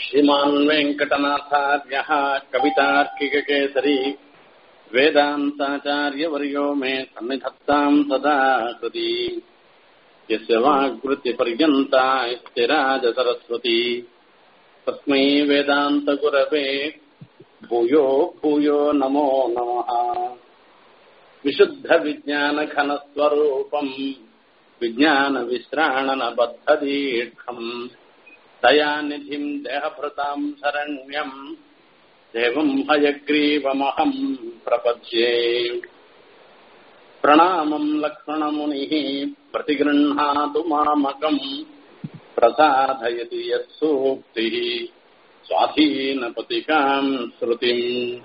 श्रीमान् वेङ्कटनाथार्यः कवितार्किककेसरी वेदान्ताचार्यवर्यो मे सन्निधत्ताम् सदा कृति यस्य वाग्वृत्तिपर्यन्ता स्थिराजसरस्वती तस्मै वेदान्तगुरवे भूयो भूयो नमो नमः विशुद्धविज्ञानघनस्वरूपम् विज्ञानविश्राणनबद्धदीर्घम् दयानिधिम् देहभृताम् शरण्यम् देवम् हयग्रीवमहम् प्रपद्ये प्रणामम् लक्ष्मणमुनिः प्रतिगृह्णातु मामकम् प्रसादयति यत्सूक्तिः स्वाधीनपतिकाम् श्रुतिम्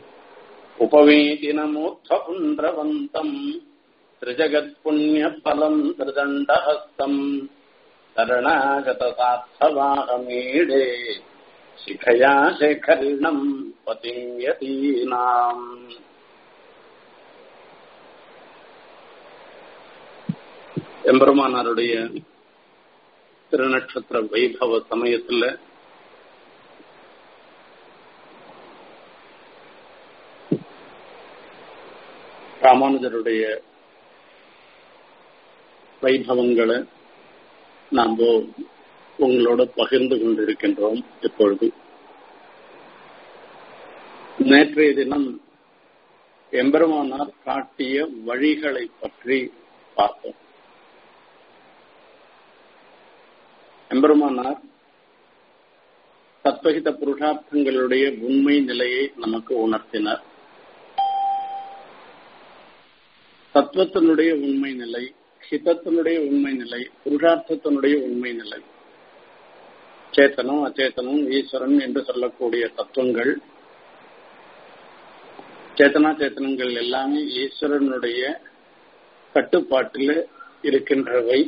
उपवीतिनमूर्ध्वपुण्ड्रवन्तम् त्रिजगत्पुण्यफलम् त्रिदण्डहस्तम् शरणागतसार्थवाहमीडे शिखया शेखरिणम् पतिम् यतीनाम् எம்பெருமானாருடைய திருநட்சத்திர வைபவ சமயத்துல ராமானுஜருடைய வைபவங்களை நாம் உங்களோட பகிர்ந்து கொண்டிருக்கின்றோம் இப்பொழுது நேற்றைய தினம் எம்பெருமானார் காட்டிய வழிகளை பற்றி பார்த்தோம் எம்பெருமானார் தத்வகித புருஷார்த்தங்களுடைய உண்மை நிலையை நமக்கு உணர்த்தினார் தத்துவத்தினுடைய உண்மை நிலை ஹிதத்தினுடைய உண்மை நிலை புருஷார்த்தத்தினுடைய உண்மை நிலை சேத்தனம் அச்சேத்தனம் ஈஸ்வரன் என்று சொல்லக்கூடிய தத்துவங்கள் சேத்தனா சேத்தனங்கள் எல்லாமே ஈஸ்வரனுடைய கட்டுப்பாட்டில் இருக்கின்றவை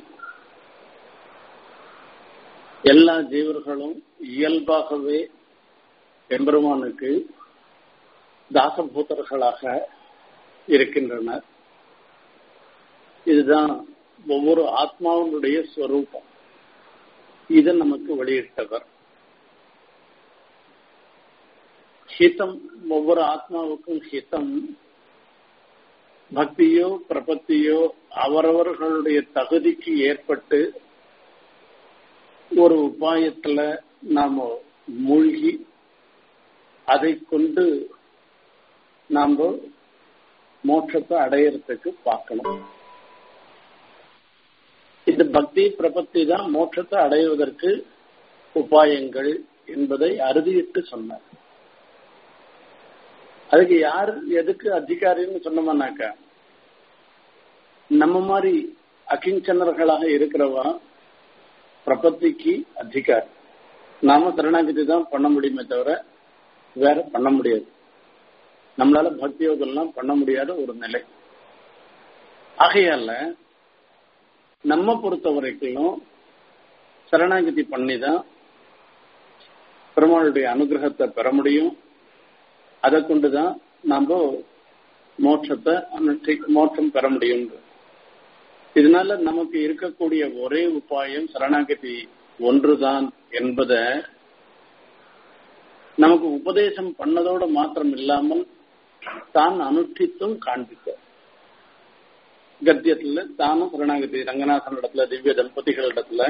எல்லா ஜீவர்களும் இயல்பாகவே எம்பெருமானுக்கு தாசபூதர்களாக இருக்கின்றனர் இதுதான் ஒவ்வொரு ஆத்மாவினுடைய ஸ்வரூபம் இதை நமக்கு வெளியிட்டவர் ஹிதம் ஒவ்வொரு ஆத்மாவுக்கும் ஹிதம் பக்தியோ பிரபத்தியோ அவரவர்களுடைய தகுதிக்கு ஏற்பட்டு ஒரு உபாயத்துல நாம மூழ்கி அதை கொண்டு நாம மோட்சத்தை அடையறதுக்கு பார்க்கணும் இந்த பக்தி பிரபத்தி தான் மோட்சத்தை அடைவதற்கு உபாயங்கள் என்பதை அறுதியிட்டு சொன்னார் அதுக்கு யார் எதுக்கு அதிகாரின்னு சொன்னோம்னாக்கா நம்ம மாதிரி அகிஞ்சனர்களாக இருக்கிறவா பிரபத்திக்கு அதிகாரி நாம சரணாகதி தான் பண்ண முடியுமே தவிர வேற பண்ண முடியாது நம்மளால பக்தி யோகம்லாம் பண்ண முடியாத ஒரு நிலை ஆகையால நம்ம பொறுத்த வரைக்கும் சரணாகதி பண்ணி தான் பெருமாளுடைய அனுகிரகத்தை பெற முடியும் அதை கொண்டுதான் நாம மோட்சத்தை மோட்சம் பெற முடியும் இதனால நமக்கு இருக்கக்கூடிய ஒரே உபாயம் சரணாகதி ஒன்றுதான் என்பதை நமக்கு உபதேசம் பண்ணதோடு மாத்திரம் இல்லாமல் தான் அனுஷ்டித்தும் காண்பித்த கத்தியத்துல தானும் சரணாகதி ரங்கநாதன் இடத்துல திவ்ய தம்பதிகள் இடத்துல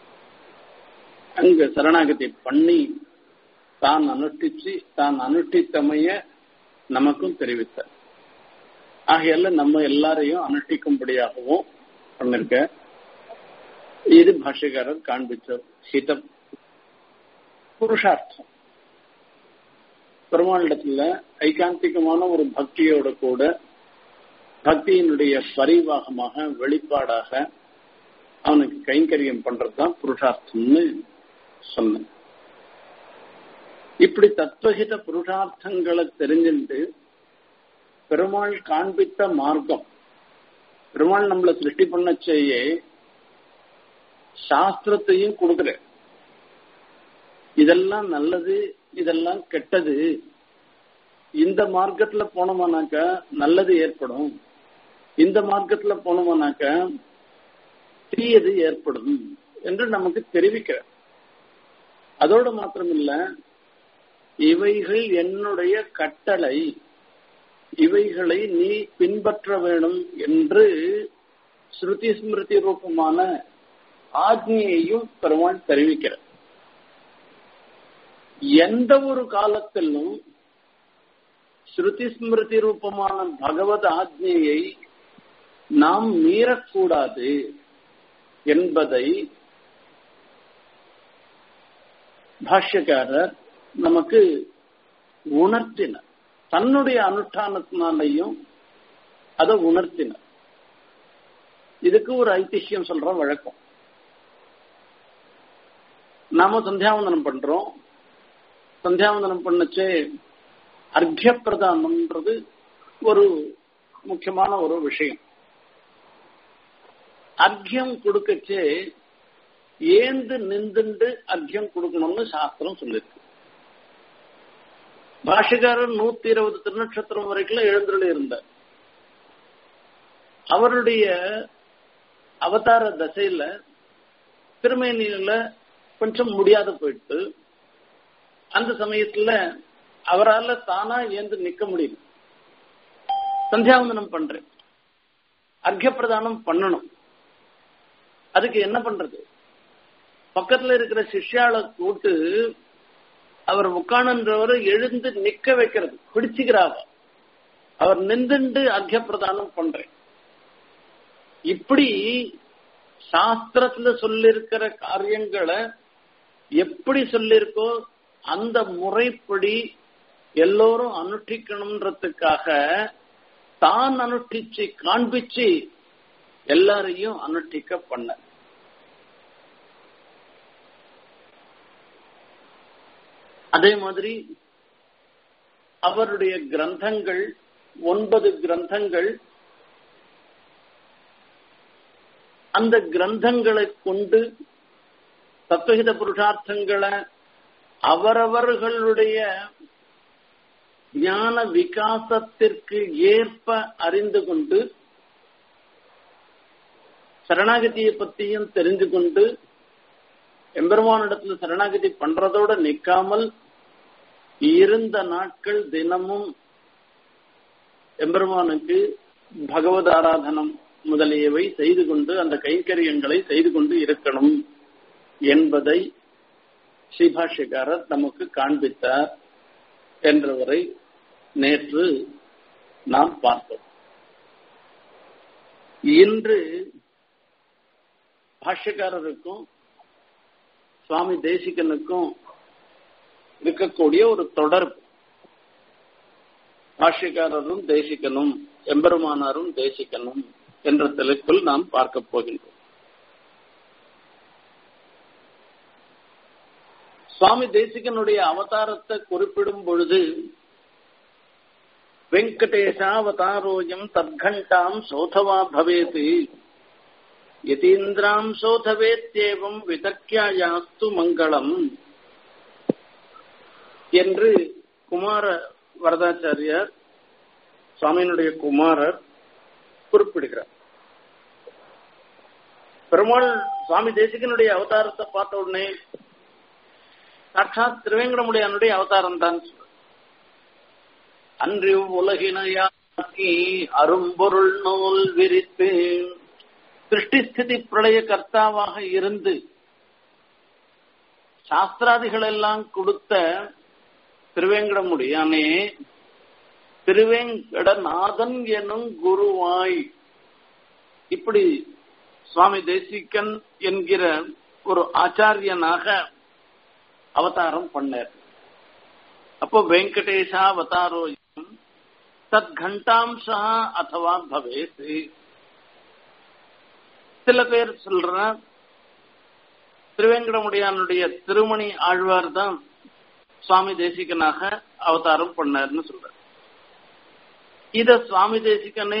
அங்க சரணாகதி பண்ணி தான் அனுஷ்டிச்சு தான் அனுஷ்டித்தமைய நமக்கும் தெரிவித்தார் ஆகையால நம்ம எல்லாரையும் அனுஷ்டிக்கும்படியாகவும் பண்ணிருக்க இது பாஷ்யக்காரர் காண்பிச்ச ஹிதம் புருஷார்த்தம் பெருமாளிடத்துல ஐகாந்திகமான ஒரு பக்தியோட கூட பக்தியினுடைய பரிவாகமாக வெளிப்பாடாக அவனுக்கு கைங்கரியம் பண்றதுதான் புருஷார்த்தம்னு சொன்னேன் இப்படி தத்துவகித புருஷார்த்தங்களை தெரிஞ்சுட்டு பெருமாள் காண்பித்த மார்க்கம் பெருமாள் நம்மளை சிருஷ்டி பண்ண செய்ய சாஸ்திரத்தையும் கொடுக்குற இதெல்லாம் நல்லது இதெல்லாம் கெட்டது இந்த மார்க்கத்துல போனோமானாக்கா நல்லது ஏற்படும் இந்த மார்க்கத்துல போனோமானாக்கா தீயது ஏற்படும் என்று நமக்கு தெரிவிக்கிறார் அதோடு மாத்திரமில்ல இவைகள் என்னுடைய கட்டளை இவைகளை நீ பின்பற்ற வேணும் என்று ஸ்ருதி ஸ்மிருதி ரூபமான ஆக்னியையும் பெருமாள் தெரிவிக்கிறார் எந்த ஒரு காலத்திலும் ஸ்ருதி ஸ்மிருதி ரூபமான பகவத் ஆக்னியை நாம் மீறக்கூடாது என்பதை பாஷ்யக்காரர் நமக்கு உணர்த்தினார் தன்னுடைய அனுஷ்டானத்தினாலையும் அதை உணர்த்தினார் இதுக்கு ஒரு ஐதிஹ்யம் சொல்ற வழக்கம் நாம சந்தியாவந்தனம் பண்றோம் சந்தியாவந்தனம் பண்ணச்சே அர்க்கிய பிரதானம்ன்றது ஒரு முக்கியமான ஒரு விஷயம் அர்க்கியம் கொடுக்கச்சே ஏந்து நின்றுண்டு அர்க்கியம் கொடுக்கணும்னு சாஸ்திரம் சொல்லிருக்கு பாஷகாரர் நூத்தி இருபது திருநட்சத்திரம் வரைக்கும் எழுந்துள்ள இருந்தார் அவருடைய அவதார தசையில திருமேனியில கொஞ்சம் முடியாத போயிட்டு அந்த சமயத்துல அவரால் தானா ஏந்து நிக்க முடியும் சந்தியாவந்தனம் பண்றேன் அர்க்க பிரதானம் பண்ணணும் அதுக்கு என்ன பண்றது பக்கத்துல இருக்கிற சிஷ்யால கூட்டு அவர் உட்காணுன்றவரை எழுந்து நிக்க வைக்கிறது பிடிச்சுக்கிறாவ அவர் நின்றுண்டு அர்க்க பிரதானம் பண்றேன் இப்படி சாஸ்திரத்துல சொல்லிருக்கிற காரியங்களை எப்படி சொல்லிருக்கோ அந்த முறைப்படி எல்லோரும் அனுஷ்டிக்கணும்ன்றதுக்காக தான் அனுஷ்டிச்சு காண்பிச்சு எல்லாரையும் அனுஷ்டிக்க பண்ண அதே மாதிரி அவருடைய கிரந்தங்கள் ஒன்பது கிரந்தங்கள் அந்த கிரந்தங்களை கொண்டு தத்துவகித புருஷார்த்தங்களை அவரவர்களுடைய ஞான விகாசத்திற்கு ஏற்ப அறிந்து கொண்டு சரணாகதியை பத்தியும் தெரிந்து கொண்டு எம்பெருமானிடத்துல சரணாகதி பண்றதோட நிக்காமல் இருந்த நாட்கள் தினமும் எம்பெருமானுக்கு பகவத் ஆராதனம் முதலியவை செய்து கொண்டு அந்த கைங்கரியங்களை செய்து கொண்டு இருக்கணும் என்பதை ஸ்ரீபாஷ்யக்காரர் நமக்கு காண்பித்தார் என்றவரை நேற்று நாம் பார்த்தோம் இன்று பாஷ்யக்காரருக்கும் சுவாமி தேசிகனுக்கும் இருக்கக்கூடிய ஒரு தொடர்பு பாஷ்யக்காரரும் தேசிகனும் எம்பெருமானாரும் தேசிகனும் என்ற தலைப்பில் நாம் பார்க்க போகின்றோம் சுவாமி தேசிகனுடைய அவதாரத்தை குறிப்பிடும் பொழுது வெங்கடேஷாவதாரோயம் தத்கண்டாம் சோதவா பவேத் யதீந்திராம் சோதவேத்தேவம் விதக்கியாயாஸ்து மங்களம் என்று குமார வரதாச்சாரியார் சுவாமியினுடைய குமாரர் குறிப்பிடுகிறார் பெருமாள் சுவாமி தேசிகனுடைய அவதாரத்தை பார்த்த உடனே சாட்சாத் திருவேங்கடமுடையானுடைய அவதாரம் தான் அன்று உலகினையாக்கி அரும்பொருள் நூல் விரித்து சிருஷ்டிஸ்திதி பிரளய கர்த்தாவாக இருந்து சாஸ்திராதிகள் எல்லாம் கொடுத்த திருவேங்கடமுடியானே திருவேங்கடநாதன் எனும் குருவாய் இப்படி சுவாமி தேசிகன் என்கிற ஒரு ஆச்சாரியனாக அவதாரம் பண்ணார் அப்போ வெங்கடேஷா அவதாரோயம் தத் கண்டாம்சா அதுவா பவேத் சில பேர் சொல்ற திருவேங்கடமுடியானுடைய திருமணி ஆழ்வார் தான் சுவாமி தேசிகனாக அவதாரம் பண்ணார்னு சொல்ற இத சுவாமி தேசிகனே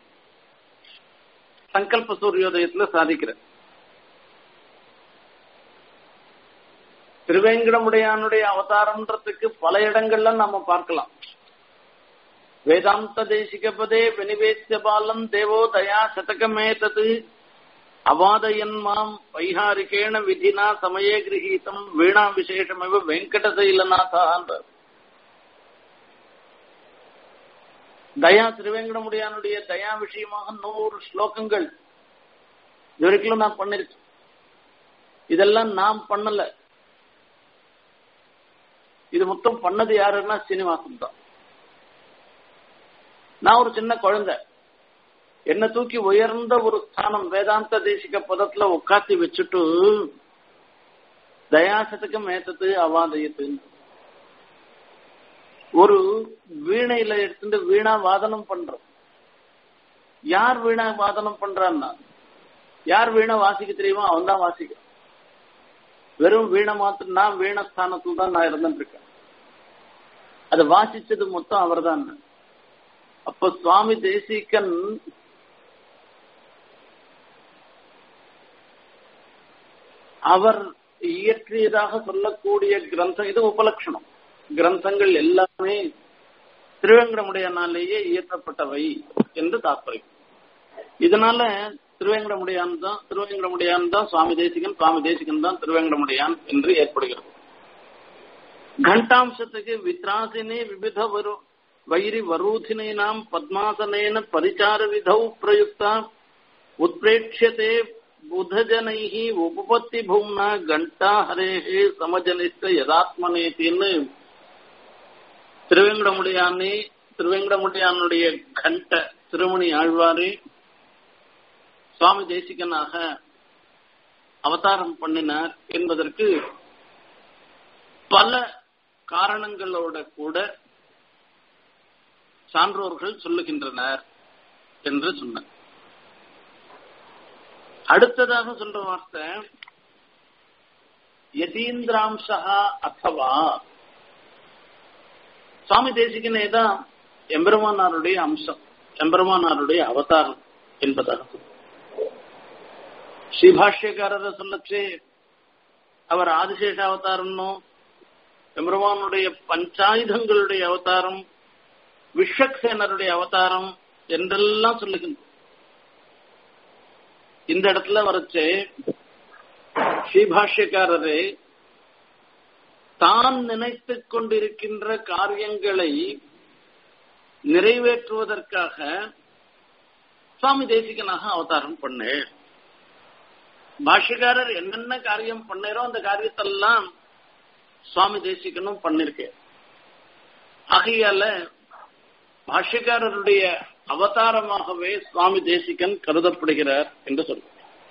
சங்கல்ப சூரியோதயத்துல சாதிக்கிற திருவேங்கடமுடையானுடைய அவதாரம்ன்றதுக்கு பல இடங்கள்ல நாம பார்க்கலாம் வேதாந்த தேசிகபதே வினிவேசிய பாலம் தேவோ தயா சதகமேதது அவாதயன் மாம் வைஹாரிகேண விதினா சமயே கிரகீதம் வீணா விசேஷமிவ வெங்கடசைலநாதா தயா திருவேங்கடமுடியானுடைய தயா விஷயமாக நூறு ஸ்லோகங்கள் இது வரைக்கும் நான் பண்ணிருக்கேன் இதெல்லாம் நாம் பண்ணல இது மொத்தம் பண்ணது யாருன்னா சீனிவாசன் தான் நான் ஒரு சின்ன குழந்தை என்ன தூக்கி உயர்ந்த ஒரு ஸ்தானம் வேதாந்த தேசிக பதத்துல உட்காத்தி வச்சுட்டு தயாசத்துக்கு மேத்தது அவாதயத்து ஒரு வீணையில எடுத்துட்டு வீணா வாதனம் பண்றோம் யார் வீணா வாதனம் பண்றான்னா யார் வீணை வாசிக்க தெரியுமோ அவன் தான் வாசிக்கிறான் வெறும் வீணை மாத்திரம் நான் வீண ஸ்தானத்துல தான் நான் இருந்துட்டு இருக்கேன் அதை வாசிச்சது மொத்தம் அவர் தான் அப்ப சுவாமி தேசிகன் அவர் இயற்றியதாக சொல்லக்கூடிய கிரந்தம் இது உபலட்சணம் கிரந்தங்கள் எல்லாமே திருவேங்கடமுடையானாலேயே இயற்றப்பட்டவை என்று தாற்பயம் இதனால திருவேங்கடமுடையான் தான் திருவேங்கடமுடையான் தான் சுவாமி தேசிகன் சுவாமி தேசிகன் தான் திருவேங்கடமுடையான் என்று ஏற்படுகிறது கண்டாம்சத்துக்கு வித்ராசினே விவித வரு வைரி வரூதினாம் பத்மாசனேன பரிச்சார விதௌ பிரயுக்தா உத்பிரேட்சியதே புதஜனைः உபபத்தி பூம்னா கண்டா ஹரேஹே சமஜனிஷ்ட யதாத்மனேத்தின்னு திருவேங்கடமுடியானே திருவேங்கடமுடியானுடைய கண்ட திருமணி ஆழ்வாரே சுவாமி தேசிகனாக அவதாரம் பண்ணினார் என்பதற்கு பல காரணங்களோட கூட சான்றோர்கள் சொல்லுகின்றனர் என்று சொன்னார் அடுத்ததாக சொல்ற வார்த்தை யதீந்திராம்சா அத்தவா சுவாமி தேசிகனே தான் எம்பெருமானாருடைய அம்சம் எம்பெருமானாருடைய அவதாரம் என்பதாக ஸ்ரீபாஷ்யக்காரரை சொல்லச்சு அவர் ஆதிசேஷ அவதாரம்னோ எம்பெருமானுடைய பஞ்சாயுதங்களுடைய அவதாரம் விஸ்வக்சேனருடைய அவதாரம் என்றெல்லாம் சொல்லுகின்ற இந்த இடத்துல வரைச்சு ஸ்ரீபாஷ்யக்காரரே தான் நினைத்துக் கொண்டிருக்கின்ற காரியங்களை நிறைவேற்றுவதற்காக சுவாமி தேசிகனாக அவதாரம் பண்ணு பாஷ்யக்காரர் என்னென்ன காரியம் பண்ணாரோ அந்த காரியத்தெல்லாம் சுவாமி தேசிகனும் பண்ணிருக்கேன் ஆகையால பாஷ்யக்காரருடைய அவதாரமாகவே சுவாமி தேசிகன் கருதப்படுகிறார் என்று சொல்ற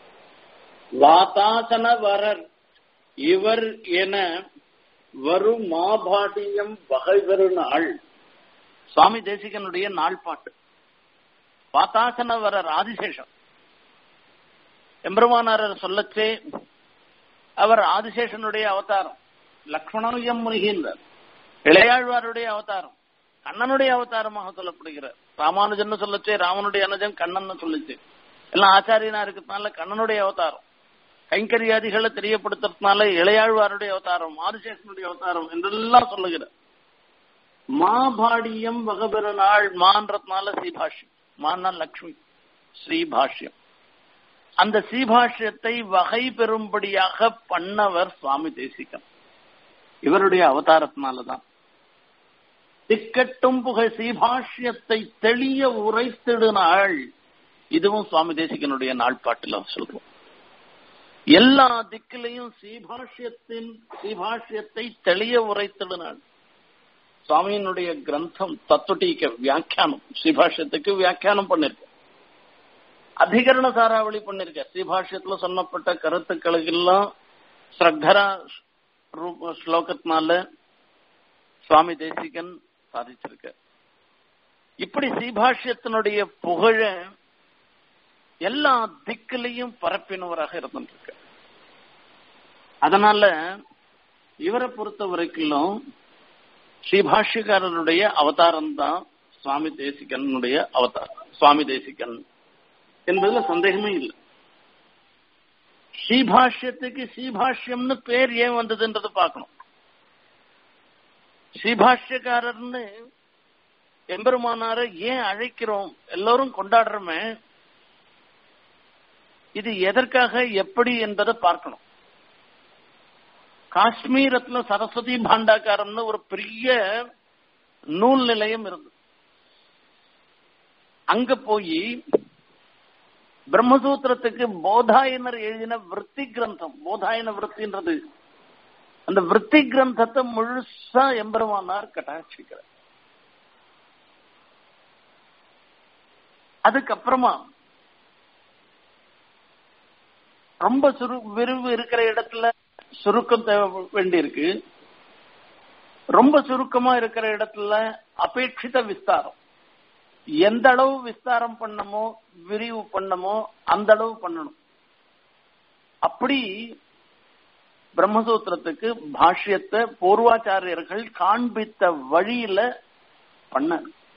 வாதாசன வரர் இவர் என வரும் மாபாடியம் வகை நாள் சுவாமி தேசிகனுடைய நாள் பாட்டு வாத்தாசன வரர் ஆதிசேஷம் எம்பெருமானாரர் சொல்லச்சே அவர் ஆதிசேஷனுடைய அவதாரம் லக்ஷ்மணனுயம் முனிகின்றார் இளையாழ்வாருடைய அவதாரம் கண்ணனுடைய அவதாரமாக சொல்லப்படுகிறார் ராமானுஜன் சொல்லச்சே ராமனுடைய அனுஜன் கண்ணன் சொல்லிச்சு எல்லாம் ஆச்சாரியனா இருக்கிறதுனால கண்ணனுடைய அவதாரம் கைங்கரியாதிகளை தெரியப்படுத்துறதுனால இளையாழ்வாருடைய அவதாரம் ஆதிசேஷனுடைய அவதாரம் என்றெல்லாம் சொல்லுகிறார் மாபாடியம் வகபெருநாள் மான்றதுனால ஸ்ரீபாஷ்யம் மான்னா லக்ஷ்மி ஸ்ரீபாஷ்யம் அந்த ஸ்ரீபாஷ்யத்தை வகை பெறும்படியாக பண்ணவர் சுவாமி தேசிகன் இவருடைய அவதாரத்தினாலதான் திக்கட்டும் புகை சீபாஷ்யத்தை தெளிய உரைத்திடு நாள் இதுவும் சுவாமி தேசிகனுடைய நாள்பாட்டில் சொல்றோம் எல்லா திக்கிலையும் சீபாஷ்யத்தின் சீபாஷ்யத்தை தெளிய உரைத்திடு நாள் சுவாமியினுடைய கிரந்தம் தத்துவட்டீக்க வியாக்கியானம் ஸ்ரீபாஷ்யத்துக்கு வியாக்கியானம் பண்ணிருக்க அதிகரண சாராவளி பண்ணிருக்க ஸ்ரீபாஷ்யத்துல சொன்னப்பட்ட கருத்துக்களுக்கெல்லாம் ஸ்ரத்தரா ஸ்லோகத்தினால சுவாமி தேசிகன் சாதிச்சிருக்க இப்படி ஸ்ரீபாஷ்யத்தினுடைய புகழ எல்லா திக்கிலையும் பரப்பினவராக இருந்திருக்க அதனால இவரை பொறுத்த வரைக்கும் ஸ்ரீபாஷ்யக்காரனுடைய அவதாரம் தான் சுவாமி தேசிகனுடைய அவதாரம் சுவாமி தேசிகன் என்பதுல சந்தேகமே இல்லை ஸ்ரீபாஷ்யத்துக்கு ஸ்ரீபாஷ்யம்னு பேர் ஏன் வந்ததுன்றதை பார்க்கணும் ஸ்ரீபாஷ்யக்காரர்னு எம்பெருமானார ஏன் அழைக்கிறோம் எல்லோரும் கொண்டாடுறோமே இது எதற்காக எப்படி என்பதை பார்க்கணும் காஷ்மீரத்துல சரஸ்வதி பாண்டாக்காரம்னு ஒரு பெரிய நூல் நிலையம் இருந்தது அங்க போய் பிரம்மசூத்திரத்துக்கு போதாயனர் எழுதின விற்பி கிரந்தம் போதாயன விற்பின்றது அந்த விற்பி கிரந்தத்தை முழுசா எம்பெருமானார் கட்டாட்சிக்கிறார் அதுக்கப்புறமா ரொம்ப சுரு விரிவு இருக்கிற இடத்துல சுருக்கம் தேவை வேண்டியிருக்கு ரொம்ப சுருக்கமா இருக்கிற இடத்துல அபேட்சித விஸ்தாரம் எந்த அளவு விஸ்தாரம் பண்ணமோ விரிவு பண்ணமோ அந்த அளவு பண்ணணும் அப்படி பிரம்மசூத்திரத்துக்கு பாஷ்யத்தை பூர்வாச்சாரியர்கள் காண்பித்த வழியில பண்ண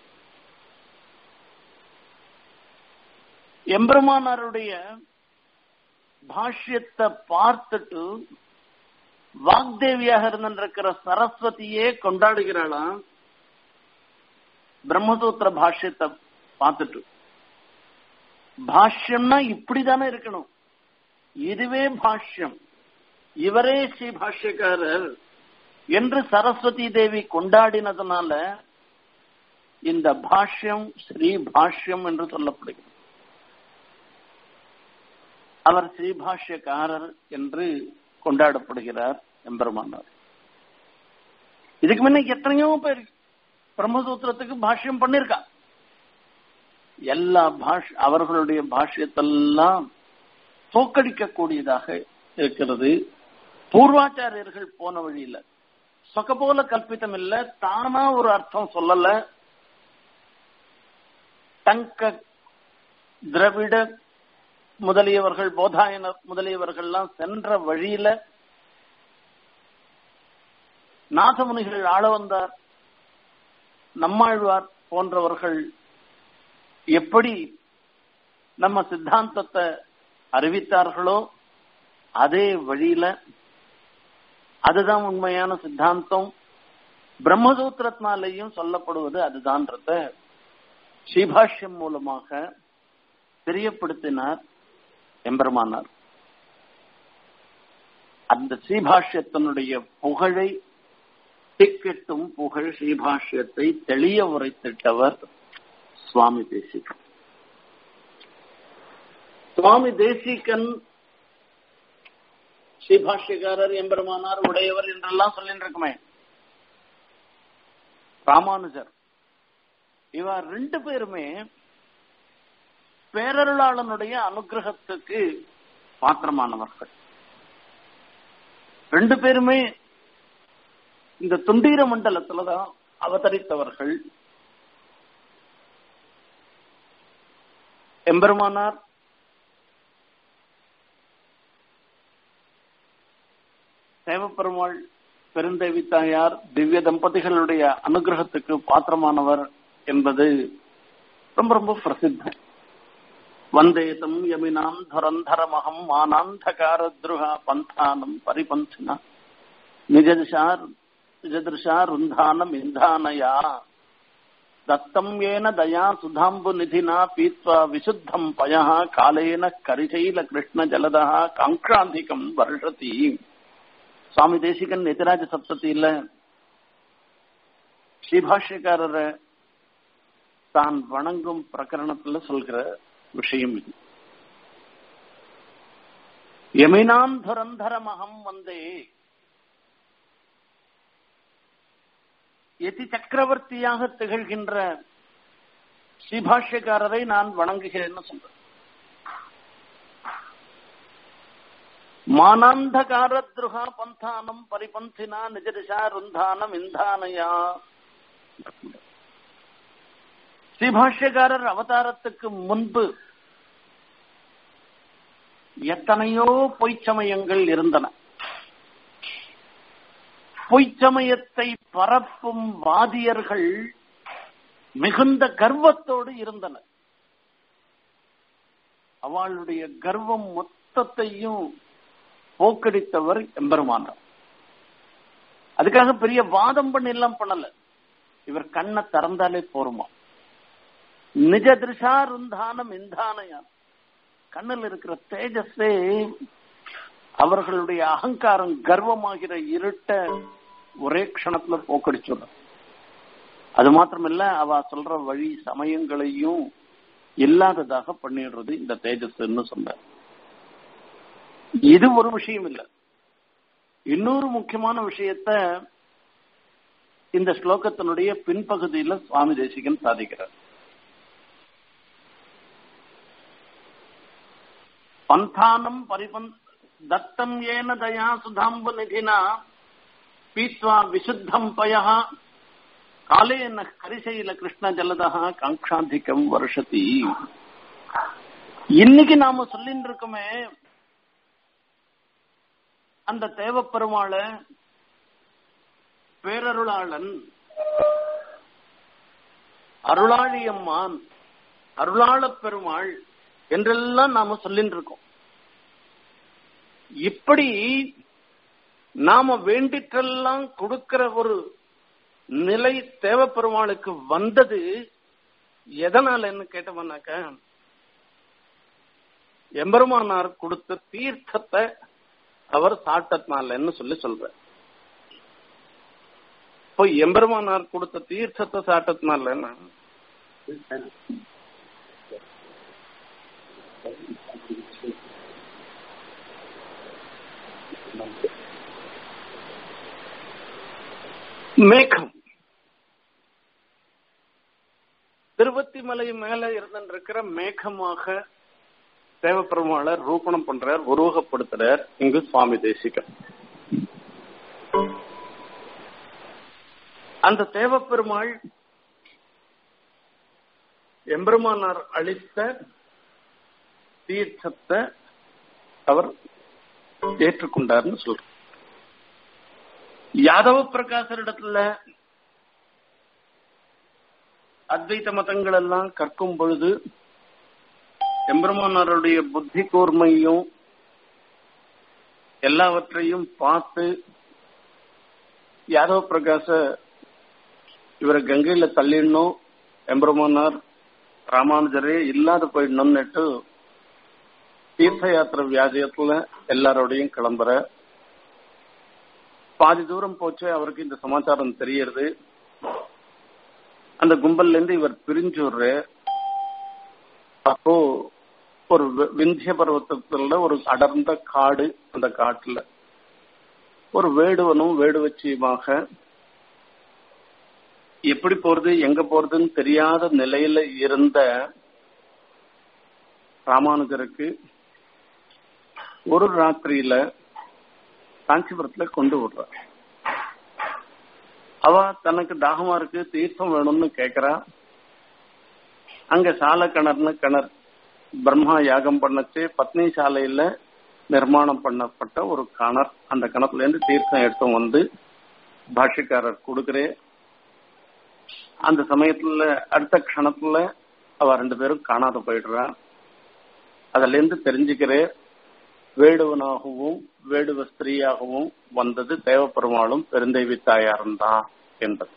எம்பெருமானாருடைய பாஷ்யத்தை பார்த்துட்டு வாக்தேவியாக இருந்திருக்கிற சரஸ்வதியே கொண்டாடுகிறாளாம் பிரம்மசூத்திர பாஷ்யத்தை பார்த்துட்டு பாஷ்யம்னா இப்படிதானே இருக்கணும் இதுவே பாஷ்யம் இவரே ஸ்ரீ பாஷ்யக்காரர் என்று சரஸ்வதி தேவி கொண்டாடினதுனால இந்த பாஷ்யம் ஸ்ரீ பாஷ்யம் என்று சொல்லப்படுகிறது அவர் ஸ்ரீபாஷ்யக்காரர் என்று கொண்டாடப்படுகிறார் எம்பெருமானார் இதுக்கு முன்ன எத்தனையோ பேர் பிரம்மசூத்திரத்துக்கு பாஷ்யம் பண்ணிருக்கா எல்லா பாஷ் அவர்களுடைய பாஷ்யத்தெல்லாம் தோக்கடிக்கக்கூடியதாக இருக்கிறது பூர்வாச்சாரியர்கள் போன வழியில சொக்க போல கல்பித்தம் இல்ல தானா ஒரு அர்த்தம் சொல்லல தங்க திரவிட முதலியவர்கள் போதாயனர் முதலியவர்கள்லாம் சென்ற வழியில நாதமுனிகள் ஆள வந்தார் நம்மாழ்வார் போன்றவர்கள் எப்படி நம்ம சித்தாந்தத்தை அறிவித்தார்களோ அதே வழியில அதுதான் உண்மையான சித்தாந்தம் பிரம்மசூத்திரத்தினாலேயும் சொல்லப்படுவது அதுதான்றத ஸ்ரீபாஷ்யம் மூலமாக தெரியப்படுத்தினார் எம்பெருமானார் அந்த ஸ்ரீபாஷ்யத்தினுடைய புகழை திக்கெட்டும் புகழ் ஸ்ரீபாஷ்யத்தை தெளிய உரைத்திட்டவர் சுவாமி தேசிகன் சுவாமி தேசிகன் ஸ்ரீபாஷ்யக்காரர் எம்பெருமானார் உடையவர் என்றெல்லாம் சொல்லிட்டு இருக்குமே ராமானுஜர் இவர் ரெண்டு பேருமே பேரருளாளனுடைய அனுகிரகத்துக்கு பாத்திரமானவர்கள் ரெண்டு பேருமே இந்த துண்டீர மண்டலத்துலதான் அவதரித்தவர்கள் எம்பெருமானார் தேவப்பெருமாள் பெருந்தேவி தாயார் திவ்ய தம்பதிகளுடைய அனுகிரகத்துக்கு பாத்திரமானவர் என்பது ரொம்ப ரொம்ப பிரசித்தம் வந்தேதம் யமினாம் துரந்தரமகம் மானாந்தகாரத்ருஹா பந்தானம் பரிபந்தினா நிஜதிஷா நிஜதிருஷா ருந்தானம் இந்தானயா தத்தம் ஏன தயா சுதாம்பு நிதினா பீத்வா விசுத்தம் பயா காலேன கரிசைல கிருஷ்ண ஜலதா காங்காந்திகம் வருஷதி சுவாமி தேசிகன் எதிராஜ சப்தத்தில ஸ்ரீபாஷ்யக்காரரை தான் வணங்கும் பிரகரணத்துல சொல்கிற விஷயம் இது யமினாம் துரந்தரமகம் வந்தே எதி சக்கரவர்த்தியாக திகழ்கின்ற ஸ்ரீபாஷ்யக்காரரை நான் வணங்குகிறேன்னு சொல்றேன் மானாந்தகாரத்ருகா பந்தானம் பரிபந்தினா நிஜதிஷா ருந்தானம் இந்தானயா ஸ்ரீபாஷ்யக்காரர் அவதாரத்துக்கு முன்பு எத்தனையோ பொய்ச்சமயங்கள் இருந்தன பொய்ச்சமயத்தை பரப்பும் வாதியர்கள் மிகுந்த கர்வத்தோடு இருந்தனர் அவளுடைய கர்வம் மொத்தத்தையும் போக்கடித்தவர் எம்பெருமானார் அதுக்காக பெரிய வாதம் பண்ணி எல்லாம் பண்ணல இவர் கண்ணை திறந்தாலே போருமா நிஜ திருஷா ருந்தானம் இந்தானயா கண்ணில் இருக்கிற தேஜஸே அவர்களுடைய அகங்காரம் கர்வமாகிற இருட்ட ஒரே க்ஷணத்துல போக்கடிச்சுடும் அது மாத்திரமில்ல அவ சொல்ற வழி சமயங்களையும் இல்லாததாக பண்ணிடுறது இந்த தேஜஸ்ன்னு சொன்னார் இது ஒரு விஷயம் இல்ல இன்னொரு முக்கியமான விஷயத்த இந்த ஸ்லோகத்தினுடைய பின்பகுதியில சுவாமி தேசிகன் சாதிக்கிறார் பந்தானம் பரிபன் தத்தம் ஏன தயா சுதாம்பு நிதினா பீத்வா விசுத்தம் பய காலேன கரிசையில கிருஷ்ண ஜலதா காங்காதிக்கம் வருஷதி இன்னைக்கு நாம சொல்லிட்டு இருக்கோமே அந்த தேவப்பெருமாள பேரருளாளன் அருளாழியம்மான் அருளாளப் பெருமாள் என்றெல்லாம் நாம சொல்லிட்டு இருக்கோம் இப்படி நாம வேண்டிற்றெல்லாம் கொடுக்கிற ஒரு நிலை தேவப்பெருமாளுக்கு வந்தது எதனாலன்னு கேட்டோம்னாக்க எம்பெருமானார் கொடுத்த தீர்த்தத்தை அவர் சாப்பிட்டதுனாலன்னு சொல்லி சொல்ற இப்போ எம்பெருமானார் கொடுத்த தீர்த்தத்தை சாப்பிட்டதுனால மேகம் திருவத்தி மலை மேல இருந்திருக்கிற மேகமாக தேவப்பெருமாளர் ரூபணம் பண்றார் உருவகப்படுத்துறார் இங்கு சுவாமி தேசிகன் அந்த தேவப்பெருமாள் எம்பெருமானார் அளித்த தீர்த்தத்தை அவர் ஏற்றுக்கொண்டார்னு சொல்ற யாதவ பிரகாசரிடத்துல அத்வைத மதங்கள் எல்லாம் கற்கும் பொழுது எம்பெருமானாருடைய புத்தி கூர்மையும் எல்லாவற்றையும் பார்த்து யாதவ பிரகாச இவரை கங்கையில தள்ளிடணும் எம்பெருமானார் ராமானுஜரே இல்லாத போயிடணும்னுட்டு தீர்த்த யாத்திரை வியாஜயத்துல எல்லாரோடையும் கிளம்புற பாதி தூரம் போச்சு அவருக்கு இந்த சமாச்சாரம் தெரியறது அந்த கும்பல்ல இருந்து இவர் பிரிஞ்சுடுற அப்போ ஒரு விந்திய பர்வத்தத்துல ஒரு அடர்ந்த காடு அந்த காட்டுல ஒரு வேடுவனும் வேடுவச்சியுமாக எப்படி போறது எங்க போறதுன்னு தெரியாத நிலையில இருந்த ராமானுஜருக்கு ஒரு ராத்திரியில காஞ்சிபுரத்துல கொண்டு விடுறா அவ தனக்கு தாகமா இருக்கு தீர்த்தம் வேணும்னு கேக்குறா அங்க சால கிணறுன்னு கிணறு பிரம்மா யாகம் பண்ணச்சு பத்னி சாலையில நிர்மாணம் பண்ணப்பட்ட ஒரு கிணறு அந்த கிணத்துல இருந்து தீர்த்தம் எடுத்து வந்து பாஷ்யக்காரர் கொடுக்குறே அந்த சமயத்துல அடுத்த க்ஷணத்துல அவ ரெண்டு பேரும் காணாத போயிடுறா அதுல இருந்து தெரிஞ்சுக்கிறேன் வேடுவனாகவும் வேடுவ ஸ்திரீயாகவும் வந்தது தேவப்பெருமாளும் பெருந்தேவி தாயாரும் தான் என்பது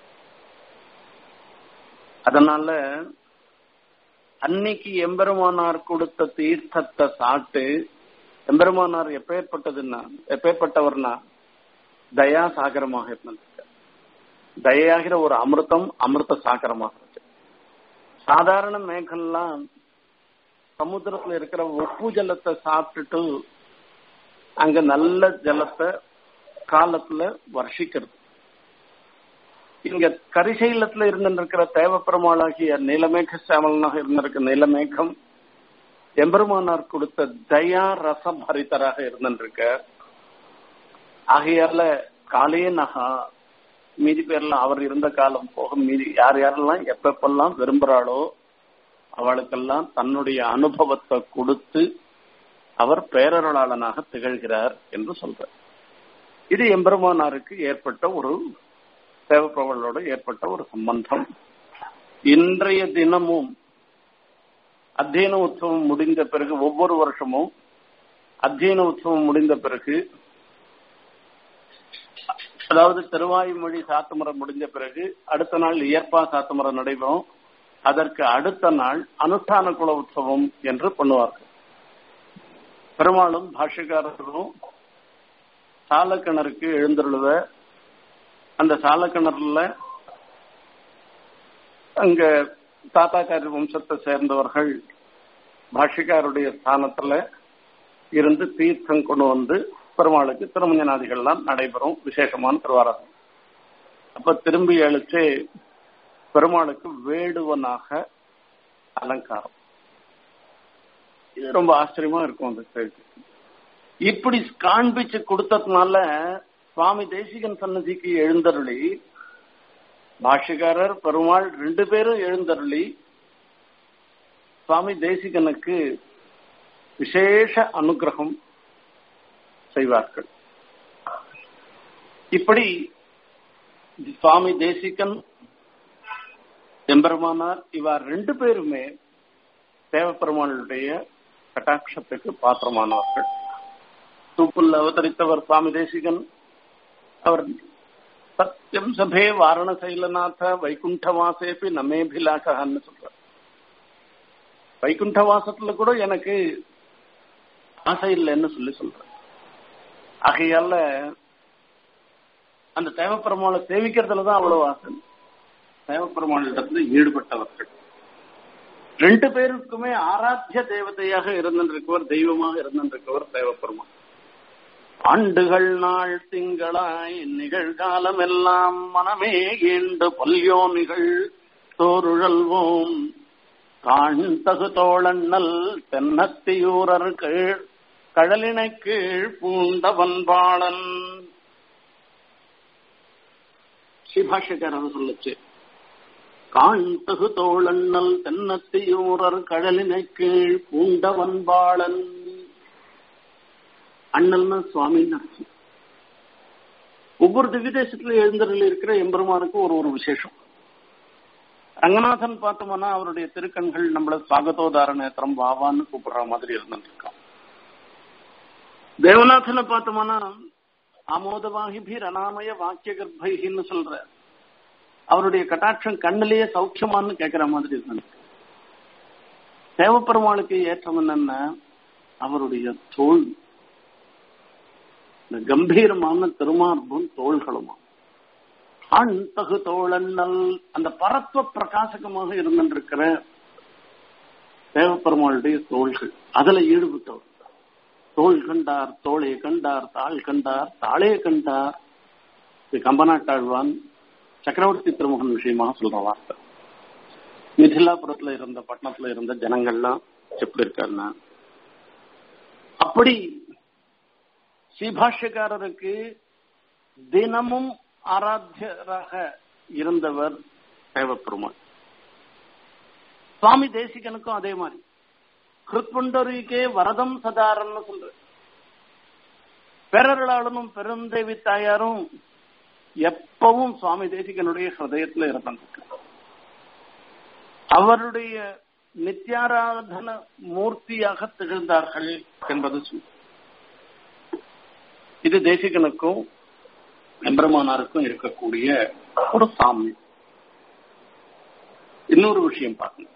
அதனால அன்னைக்கு எம்பெருமானார் கொடுத்த தீர்த்தத்தை சாப்பிட்டு எம்பெருமானார் எப்பேற்பட்டதுன்னா எப்பேற்பட்டவர்னா தயா சாகரமாக இருந்திருக்கு தயாகிற ஒரு அமிர்தம் அமிர்த சாகரமாக இருக்கு சாதாரண மேகம்லாம் சமுத்திரத்துல இருக்கிற உப்பு ஜலத்தை சாப்பிட்டுட்டு அங்க நல்ல ஜலத்தை காலத்துல வர்ஷிக்கிறது இங்க கரிசைலத்துல இருந்திருக்கிற தேவப்பெருமாளாகிய நீலமேக சாமலனாக இருந்திருக்க நீலமேகம் எம்பெருமானார் கொடுத்த தயா ரசம் ஹரித்தராக இருந்திருக்க ஆகையால காலே நகா மீதி பேர்லாம் அவர் இருந்த காலம் போக மீதி யார் யாரெல்லாம் எப்பப்பெல்லாம் விரும்புறாளோ அவளுக்கெல்லாம் தன்னுடைய அனுபவத்தை கொடுத்து அவர் பேரருளாளனாக திகழ்கிறார் என்று சொல்றார் இது எம்பெருமானாருக்கு ஏற்பட்ட ஒரு தேவப்பிரவலோட ஏற்பட்ட ஒரு சம்பந்தம் இன்றைய தினமும் அத்தியன உற்சவம் முடிந்த பிறகு ஒவ்வொரு வருஷமும் அத்தியன உற்சவம் முடிந்த பிறகு அதாவது திருவாய்மொழி சாத்துமுறை முடிஞ்ச பிறகு அடுத்த நாள் இயற்பா சாத்துமுறை நடைபெறும் அதற்கு அடுத்த நாள் அனுஷ்டான குல உற்சவம் என்று பண்ணுவார்கள் பெருமாளும் பாஷ்யக்காரர்களும் சாலக்கிணறுக்கு எழுந்தருளுவ அந்த சாலக்கிணறுல அங்க தாத்தாக்காரி வம்சத்தை சேர்ந்தவர்கள் பாஷிகாருடைய ஸ்தானத்துல இருந்து தீர்த்தம் கொண்டு வந்து பெருமாளுக்கு திருமஞ்சனாதிகள்லாம் நடைபெறும் விசேஷமான திருவாரகம் அப்ப திரும்பி அழிச்சு பெருமாளுக்கு வேடுவனாக அலங்காரம் இது ரொம்ப ஆச்சரியமா இருக்கும் அந்த கேள்வி இப்படி காண்பிச்சு கொடுத்ததுனால சுவாமி தேசிகன் சன்னதிக்கு எழுந்தருளி பாஷிகாரர் பெருமாள் ரெண்டு பேரும் எழுந்தருளி சுவாமி தேசிகனுக்கு விசேஷ அனுகிரகம் செய்வார்கள் இப்படி சுவாமி தேசிகன் எம்பெருமானார் இவர் ரெண்டு பேருமே தேவப்பெருமானுடைய கட்டாட்சத்துக்கு பாத்திரமானவர்கள் தூப்புல் அவதரித்தவர் சுவாமி தேசிகன் அவர் சத்தியம் சபே வாரணசைலநாத வைகுண்டவாசேபி நமேபிலாஷன்னு சொல்றார் வைகுண்டவாசத்துல கூட எனக்கு ஆசை இல்லைன்னு சொல்லி சொல்றேன் ஆகையால அந்த தேவப்பெருமாளை சேவிக்கிறதுல தான் அவ்வளவு ஆசை தேவப்பெருமாளிடத்துல ஈடுபட்டவர்கள் ரெண்டு பேருக்குமே ஆராத்திய தேவதையாக இருந்திருக்கவர் தெய்வமாக இருந்திருக்கவர் தேவப்பெருமாள் ஆண்டுகள் நாள் திங்களாய் நிகழ்காலம் எல்லாம் மனமே ஈண்டு பல்யோனிகள் தோருழல்வோம் காண் தகு தோழண்ணல் தென்னத்தியூரர் கீழ் கடலினை கீழ் பூண்டவன்பாளன் ஸ்ரீபாஷ்யக்காரர் சொல்லுச்சு காண் தகு தோழண்ணல் தென்னத்தியூரர் கடலினை கீழ் பூண்டவன்பாளன் அண்ணல்னா சுவாமின்னு அர்த்தம் ஒவ்வொரு திவ்யதேசத்துல எழுந்தரில் இருக்கிற எம்பெருமானுக்கு ஒரு ஒரு விசேஷம் ரங்கநாதன் பார்த்தோம்னா அவருடைய திருக்கண்கள் நம்மள சாகதோதார நேத்திரம் வாவான்னு கூப்பிடுற மாதிரி இருந்துருக்கான் தேவநாதனை பார்த்தோம்னா ஆமோதவாகிபி ரணாமய வாக்கிய கர்ப்பைன்னு சொல்ற அவருடைய கட்டாட்சம் கண்ணிலேயே சௌக்கியமான்னு கேட்கிற மாதிரி இருந்துருக்கு தேவப்பெருமாளுக்கு ஏற்றம் என்னன்னா அவருடைய தோல் இந்த கம்பீரமான திருமார்பும் தோள்களுமா அண் தகு தோழன்னல் அந்த பரத்துவ பிரகாசகமாக இருந்திருக்கிற தேவப்பெருமாளுடைய தோள்கள் அதுல ஈடுபட்டவர் தோள் கண்டார் தோளே கண்டார் தாள் கண்டார் தாளே கண்டார் இது கம்பநாட்டாழ்வான் சக்கரவர்த்தி திருமுகன் விஷயமாக சொல்ற வார்த்தை மிதிலாபுரத்துல இருந்த பட்டணத்துல இருந்த ஜனங்கள்லாம் எப்படி இருக்காருன்னா அப்படி ஸ்ரீபாஷ்யக்காரருக்கு தினமும் ஆராத்தியராக இருந்தவர் தேவப்பெருமாள் சுவாமி தேசிகனுக்கும் அதே மாதிரி கிருத்புண்டரிக்கே வரதம் சதாரன்னு சொல்ற பேரருளாளனும் பெருந்தேவி தாயாரும் எப்பவும் சுவாமி தேசிகனுடைய ஹிருதயத்துல இருந்திருக்கு அவருடைய நித்யாராதன மூர்த்தியாக திகழ்ந்தார்கள் என்பது சொல் இது தேசிகனுக்கும் எம்பெருமானாருக்கும் இருக்கக்கூடிய ஒரு சாமியம் இன்னொரு விஷயம் பார்க்கணும்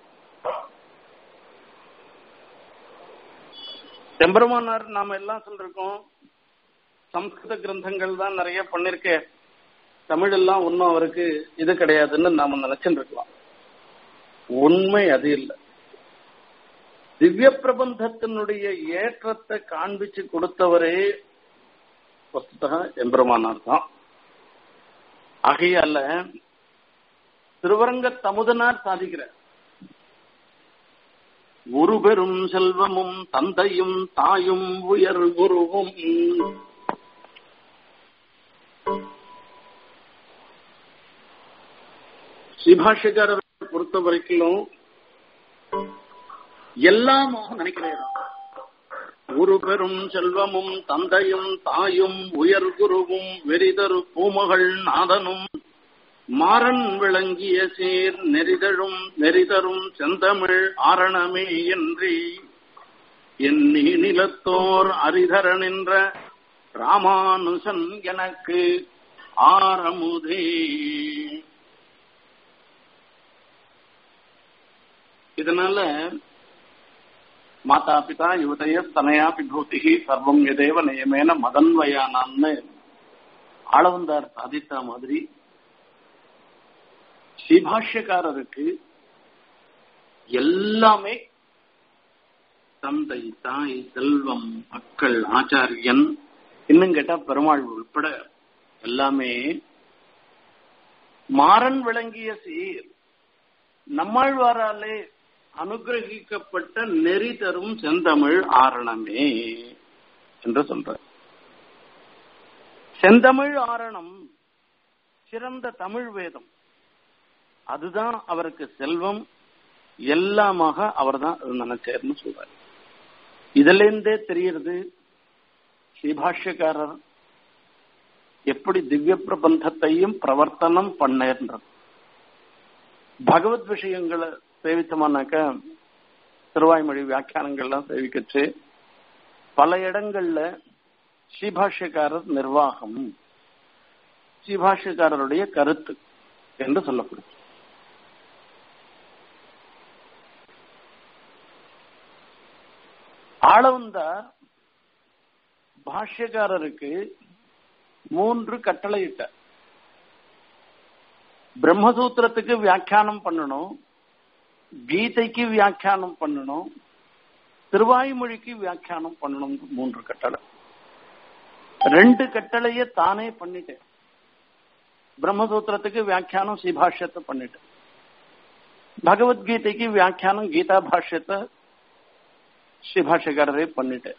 எம்பெருமானார் நாம எல்லாம் சொல்லிருக்கோம் சம்ஸ்கிருத கிரந்தங்கள் தான் நிறைய பண்ணிருக்கேன் தமிழ் எல்லாம் ஒன்னும் அவருக்கு இது கிடையாதுன்னு நாம நினைச்சுட்டு இருக்கலாம் உண்மை அது இல்லை திவ்ய பிரபந்தத்தினுடைய ஏற்றத்தை காண்பிச்சு கொடுத்தவரே வஸ்துதா எம்பெருமானார் தான் ஆகையால திருவரங்க தமுதனார் சாதிக்கிறார் ஒரு பெரும் செல்வமும் தந்தையும் தாயும் உயர் குருவும் ஸ்ரீபாஷ்யக்காரரை பொறுத்த வரைக்கும் எல்லாமாக நினைக்கிறேன் ஒரு பெரும் செல்வமும் தந்தையும் தாயும் உயர் குருவும் வெறிதரு பூமகள் நாதனும் மாறன் விளங்கிய சீர் நெறிதழும் நெறிதரும் செந்தமிழ் ஆரணமே என்றி எண்ணி நிலத்தோர் அரிதர நின்ற ராமானுசன் எனக்கு ஆரமுதே இதனால மாதா பிதா யுவதய தனையா விபூதிகி சர்வம் எதேவ நியமேன மதன்வயானான்னு ஆளவந்தார் சாதித்த மாதிரி ஸ்ரீபாஷ்யக்காரருக்கு எல்லாமே தந்தை தாய் செல்வம் மக்கள் ஆச்சாரியன் இன்னும் கேட்டா பெருமாள் உட்பட எல்லாமே மாறன் விளங்கிய சீர் நம்மாழ்வாராலே அனுகிரகிக்கப்பட்ட நெறி தரும் செந்தமிழ் ஆரணமே என்று சொல்ற செந்தமிழ் ஆரணம் சிறந்த தமிழ் வேதம் அதுதான் அவருக்கு செல்வம் எல்லாமாக அவர் தான் நினைச்சார்னு சொல்றாரு இதுல இருந்தே தெரியறது ஸ்ரீபாஷ்யக்காரர் எப்படி திவ்ய பிரபந்தத்தையும் பிரவர்த்தனம் பண்ணேன்றது பகவத் விஷயங்களை சேவித்தோம்னாக்க திருவாய்மொழி வியாக்கியானங்கள்லாம் சேவிக்கச்சு பல இடங்கள்ல ஸ்ரீபாஷ்யக்காரர் நிர்வாகம் ஸ்ரீபாஷ்யக்காரருடைய கருத்து என்று சொல்லப்படுது ஆளவந்தார் பாஷ்யக்காரருக்கு மூன்று கட்டளையிட்டார் பிரம்மசூத்திரத்துக்கு வியாக்கியானம் பண்ணணும் கீதைக்கு வியாக்கியானம் பண்ணணும் திருவாய்மொழிக்கு வியாக்கியானம் பண்ணணும் மூன்று கட்டளை ரெண்டு கட்டளைய தானே பண்ணிட்டேன் பிரம்மசூத்திரத்துக்கு வியாக்கியானம் ஸ்ரீபாஷ்யத்தை பண்ணிட்டேன் பகவத்கீதைக்கு வியாக்கியானம் கீதா பாஷ்யத்தை ஸ்ரீபாஷ்யக்காரரே பண்ணிட்டேன்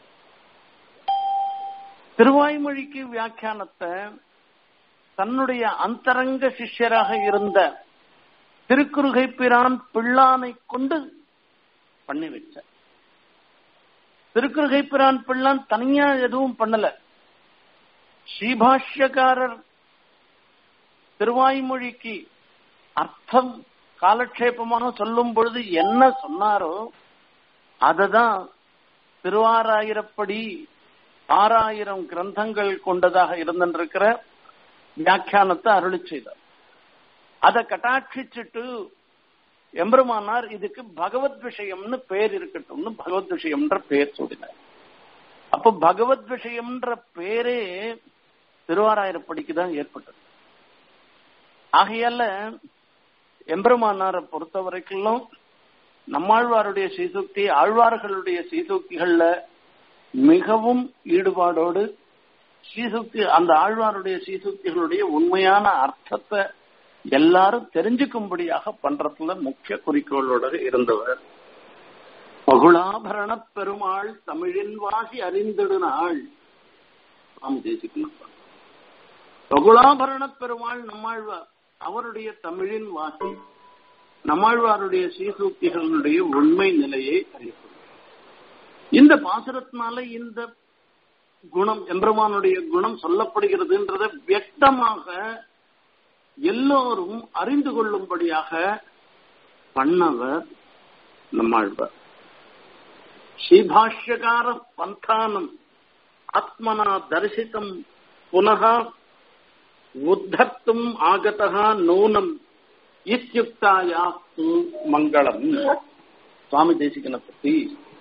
திருவாய்மொழிக்கு வியாக்கியானத்தை தன்னுடைய அந்தரங்க சிஷ்யராக இருந்த திருக்குறுகை பிரான் பிள்ளானை கொண்டு பண்ணி வச்ச திருக்குறுகை பிரான் பிள்ளான் தனியா எதுவும் பண்ணல ஸ்ரீபாஷ்யக்காரர் திருவாய்மொழிக்கு அர்த்தம் காலக்ஷேபமாக சொல்லும் பொழுது என்ன சொன்னாரோ அததான் திருவாராயிரப்படி ஆறாயிரம் கிரந்தங்கள் கொண்டதாக இருந்திருக்கிற வியாக்கியானத்தை அருளி செய்தார் அதை கட்டாட்சிச்சுட்டு எம்பெருமானார் இதுக்கு பகவத் விஷயம்னு பேர் இருக்கட்டும்னு பகவத் விஷயம்ன்ற பேர் சொல்லினார் அப்ப பகவத் விஷயம்ன்ற பேரே திருவாராயிரப்படிக்கு தான் ஏற்பட்டது ஆகையால எம்பெருமானாரை பொறுத்த வரைக்கும் நம்மாழ்வாருடைய சீசுக்தி ஆழ்வார்களுடைய சீசுக்திகள்ல மிகவும் ஈடுபாடோடு ஸ்ரீசுக்தி அந்த ஆழ்வாருடைய ஸ்ரீசுக்திகளுடைய உண்மையான அர்த்தத்தை எல்லாரும் தெரிஞ்சுக்கும்படியாக பண்றதுல முக்கிய குறிக்கோளோட இருந்தவர் மகுளாபரண பெருமாள் தமிழின் வாசி அறிந்திடுநாள் நாம் தேசிக்கணும் மகுளாபரண பெருமாள் நம்மாழ்வார் அவருடைய தமிழின் வாசி நம்மாழ்வாருடைய ஸ்ரீசூக்திகளுடைய உண்மை நிலையை அறியப்படும் இந்த பாசுரத்தினால இந்த குணம் எம்பெருமானுடைய குணம் சொல்லப்படுகிறதுன்றத வியக்தமாக எல்லோரும் அறிந்து கொள்ளும்படியாக பண்ணவர் நம்மாழ்வார் ஸ்ரீபாஷ்யகார பந்தானம் ஆத்மனா தரிசித்தம் புனக உத்தர்த்தும் ஆகதா நூனம் இத்தியுக்தாயாஸ்து மங்களம் சுவாமி தேசிகனை பத்தி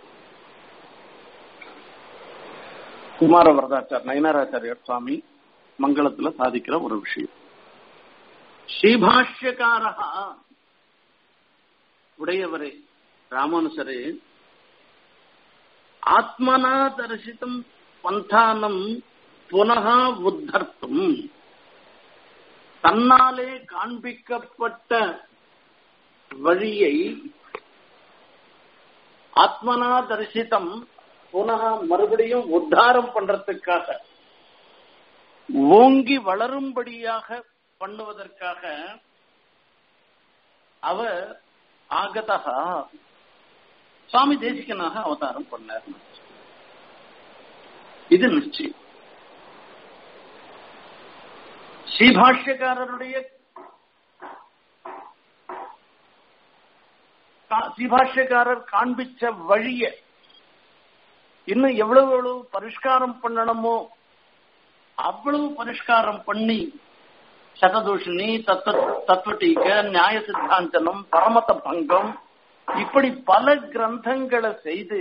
குமார வரதாச்சார் நயனாராச்சாரியர் சுவாமி மங்களத்துல சாதிக்கிற ஒரு விஷயம் ஸ்ரீபாஷ்யக்காரா உடையவரே ராமானுசரே ஆத்மனா தரிசித்தம் பந்தானம் புனக உத்தர்த்தும் தன்னாலே காண்பிக்கப்பட்ட வழியை ஆத்மனா தரிசித்தம் புனக மறுபடியும் உத்தாரம் பண்றதுக்காக ஓங்கி வளரும்படியாக பண்ணுவதற்காக அவர் ஆகதா சுவாமி தேசிகனாக அவதாரம் பண்ணார் இது நிச்சயம் ஸ்ரீபாஷ்யக்காரருடைய ஸ்ரீபாஷ்யக்காரர் காண்பிச்ச வழிய இன்னும் எவ்வளவு எவ்வளவு பரிஷ்காரம் பண்ணணுமோ அவ்வளவு பரிஷ்காரம் பண்ணி சததூஷணி தத்துவ தத்துவட்டீக நியாய சித்தாந்தனம் பரமத பங்கம் இப்படி பல கிரந்தங்களை செய்து